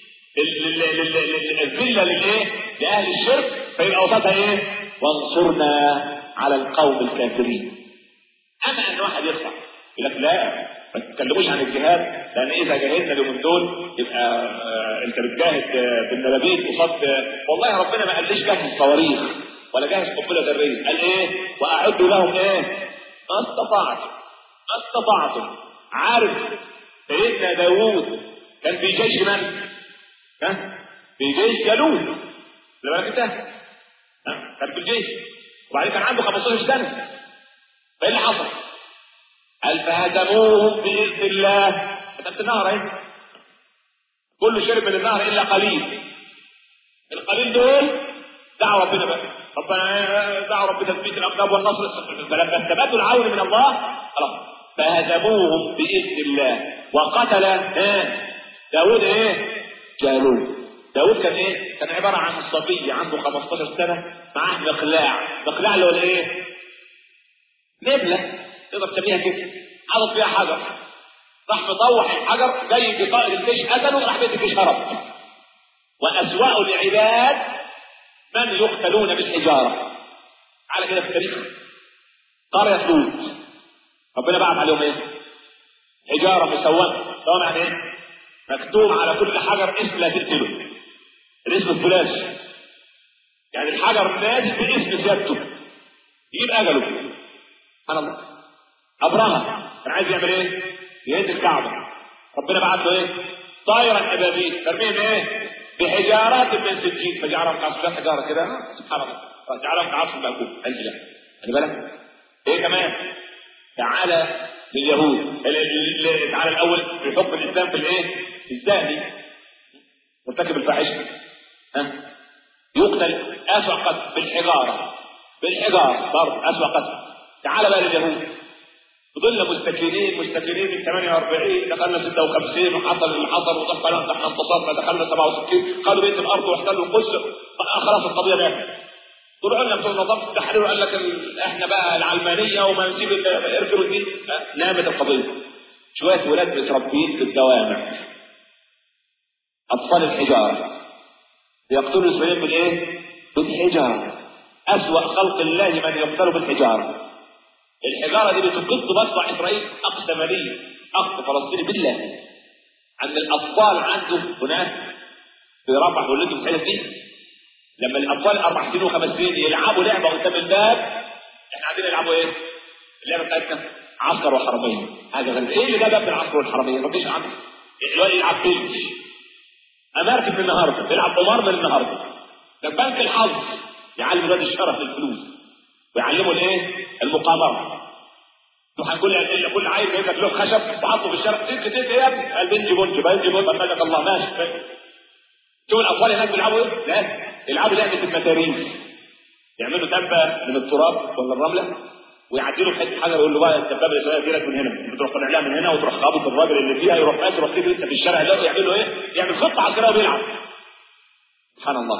الذله للايه؟ لاهل الشرك فيبقى قصادها ايه؟ وانصرنا على القوم الكافرين. اما ان واحد يطلع يقول لك لا ما تتكلموش عن الجهاد لان اذا جاهدنا اليومين دول يبقى آه انت بتجاهد آه بالنبابيل قصاد آه والله ربنا ما قاليش جهز صواريخ ولا جهز قنبله ذريه قال ايه؟ واعدوا لهم ايه؟ ما استطعتم ما استطعتم عارف سيدنا داوود كان في جيش من؟ ها؟ في جيش جالوت اللي بالك انت؟ ها؟ كان في الجيش وبعدين كان عنده 15 سنه فايه اللي حصل؟ قال فهزموهم باذن الله كتبت النهر اهي كله شرب من النهر الا قليل القليل دول دعوا ربنا بقى ربنا دعوا رب تثبيت الاقدام والنصر فلما استبدوا العون من الله خلاص فهزموهم باذن الله وقتل ايه داود ايه جالوت داود كان ايه كان عباره عن صبي عنده 15 سنه معاه مقلاع مقلاع اللي هو ايه نبله تقدر تسميها كده حاطط فيها حجر راح مطوح الحجر جاي بقائد الجيش قتله راح بيت الجيش هرب واسوأ العباد من يقتلون بالحجاره على كده في التاريخ قريه لوط ربنا بعت عليهم ايه؟ حجاره مسومه ده معنى ايه؟ مكتوب على كل حجر اسم لا تقتله الاسم الثلاثي يعني الحجر نازل باسم سيادته يجيب اجله سبحان الله ابرهه كان عايز يعمل ايه؟ يهد الكعبه ربنا بعت له ايه؟ طائرا ابابيل ترميهم ايه؟ بحجارات من سجين فجعلهم كعصف حجاره كده سبحان الله جعلهم كعصف مأكول قال لا خلي بالك ايه كمان؟ تعالى لليهود تعالى الاول في حكم الاسلام في الايه؟ في الزاني مرتكب الفاحشه ها يقتل اسوأ قتل بالحجاره بالحجاره برضه اسوأ قتل تعال بقى لليهود فضلنا مستكينين مستكينين من 48 دخلنا 56 وحصل اللي حصل وضحك عليهم احنا انتصرنا دخلنا 67 خدوا بيت الارض واحتلوا القدس خلاص القضيه ماتت طلعوا لنا بتوع نظام التحرير وقال لك ال... احنا بقى العلمانيه وما نسيب اركبوا الدين نامت القضيه شويه ولاد متربيين في الجوامع اطفال الحجاره يقتلوا المسلمين بالايه؟ بالحجاره اسوا خلق الله من يقتل بالحجاره الحجاره دي بتقص مصنع اسرائيل اقسم لي اخ فلسطيني بالله ان الاطفال عنده هناك في رفح ولدوا في الحته دي لما الاطفال اربع سنين وخمس سنين يلعبوا لعبه قدام الباب احنا عندنا يلعبوا ايه؟ اللعبه بتاعتنا عسكر وحراميه حاجه غريبه ايه اللي جاب العسكر والحراميه؟ مفيش عندك الواد يلعب بيلش امركب من النهارده بيلعب قمار من النهارده ده بنك الحظ يعلم الواد الشرف للفلوس ويعلمه الايه؟ المقامره تروح كل كل عيل جايب لك له خشب وحطه في الشارع تك تك ايه يا ابني؟ قال بنجي بنجي بنجي بنجي بنجي الله ماشي شوف الاطفال هناك بيلعبوا ايه؟ لا يلعبوا لعبه المتاريس يعملوا دبه من التراب ولا الرمله ويعدلوا حته حجر يقول له بقى الدبابه الاسرائيليه جيلك من هنا بتروح طالع لها من هنا وتروح خابط الراجل اللي فيها يروح ماشي يروح تجري انت في الشارع يلاقوا يعملوا ايه؟ يعمل خطه عسكريه وبيلعب سبحان الله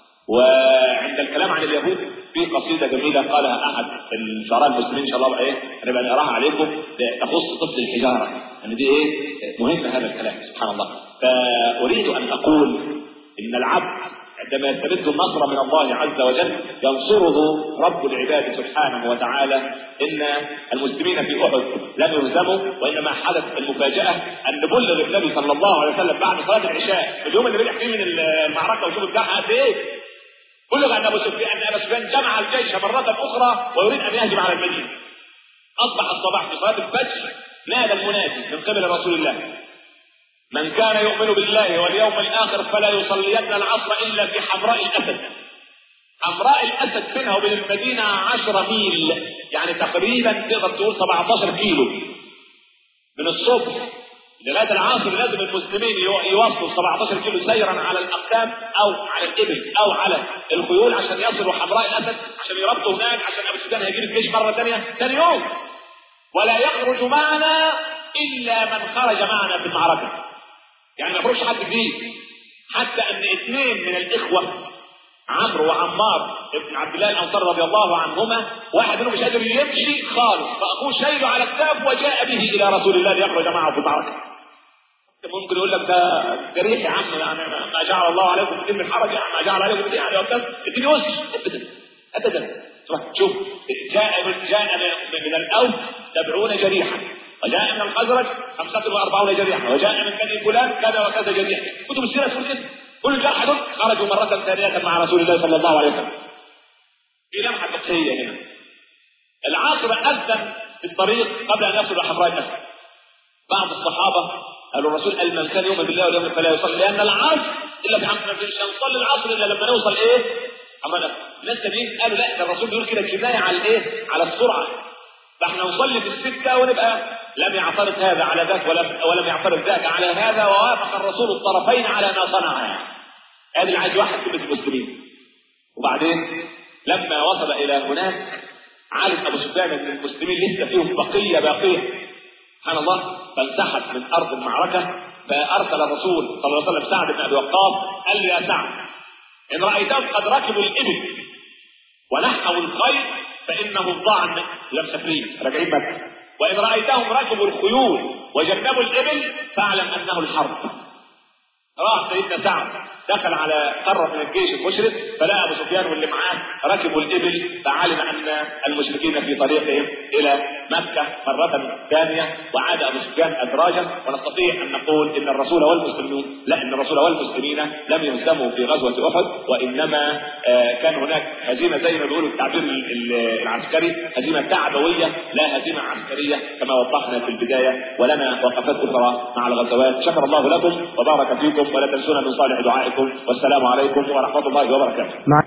وعند الكلام عن اليهود في قصيدة جميلة قالها أحد الشعراء المسلمين إن شاء الله إيه هنبقى نقراها عليكم تخص طفل الحجارة أن يعني دي إيه مهم هذا الكلام سبحان الله فأريد أن أقول إن العبد عندما يستمد النصر من الله عز وجل ينصره رب العباد سبحانه وتعالى ان المسلمين في احد لم يهزموا وانما حدث المفاجاه ان نبلغ النبي صلى الله عليه وسلم بعد صلاه العشاء في اليوم اللي رجع فيه من المعركه وشوف بتاعها قد ايه بلغ ان ابو سفيان ان ابا سفيان جمع الجيش مره اخرى ويريد ان يهجم على المدينه اصبح الصباح في صلاه الفجر نادى المنادي من قبل رسول الله من كان يؤمن بالله واليوم الاخر فلا يصلين العصر الا في حمراء الاسد حمراء الاسد بينها وبين المدينه 10 ميل يعني تقريبا تقدر تقول 17 كيلو من الصبح لغايه العصر لازم المسلمين يوصلوا 17 كيلو سيرا على الاقدام او على الابل او على الخيول عشان يصلوا حمراء الاسد عشان يربطوا هناك عشان ابو سفيان هيجيب الجيش مره ثانيه ثاني يوم ولا يخرج معنا الا من خرج معنا في المعركه يعني ما يخرجش حد جديد حتى ان اثنين من الاخوه عمرو وعمار ابن عبد الله الانصاري رضي الله عنهما واحد منهم مش قادر يمشي خالص فاخوه شايله على كتاب وجاء به الى رسول الله ليخرج معه في المعركه ممكن يقول لك ده جريح يا عم يعني ما جعل الله عليكم في من حرج يعني ما جعل عليكم في يعني وكذا اديني وسع ابدا ابدا شوف جاء من جاء من الاوس سبعون جريحا وجاء من الخزرج خمسة وأربعون جريحا وجاء من بني فلان كذا وكذا جريحا كتب السيرة تقول كده كل جرح دول خرجوا مرة ثانية مع رسول الله صلى الله عليه وسلم في لمحة فقهية هنا العاصر أذن في الطريق قبل أن يصل إلى حمراء الأسد بعض الصحابة قالوا الرسول قال من كان يؤمن بالله واليوم فلا يصلي لأن العصر إلا في حمراء مش هنصلي العصر إلا لما نوصل إيه؟ حمراء الأسد الناس التانيين قالوا لا ده الرسول بيقول كده كناية على الإيه؟ على السرعة فاحنا نصلي في الستة ونبقى لم يعترض هذا على ذاك ولم ولم يعترض ذاك على هذا ووافق الرسول الطرفين على ما صنع هذا اللي عايز واحد كلمة المسلمين وبعدين لما وصل إلى هناك علم أبو سفيان أن المسلمين لسه فيهم بقية باقية سبحان الله فانسحب من أرض المعركة فأرسل الرسول صلى الله عليه وسلم سعد بن أبي وقاص قال له يا سعد إن رأيتهم قد ركبوا الإبل ونحوا الخيل فإنه الظعن لم سفرين راجعين مكة وإن رأيتهم ركبوا الخيول وجنبوا الإبل فاعلم أنه الحرب راح سيدنا سعد دخل على قارة من الجيش المشرك فلقى ابو سفيان واللي معاه ركبوا الابل فعلم ان المشركين في طريقهم الى مكه مره ثانيه وعاد ابو سفيان ادراجا ونستطيع ان نقول ان الرسول والمسلمين لا ان الرسول والمسلمين لم يهزموا في غزوه احد وانما كان هناك هزيمه زي ما بيقولوا التعبير العسكري هزيمه تعبويه لا هزيمه عسكريه كما وضحنا في البدايه ولنا وقفات اخرى مع الغزوات شكر الله لكم وبارك فيكم ولا تنسونا من صالح دعائكم والسلام عليكم ورحمه الله وبركاته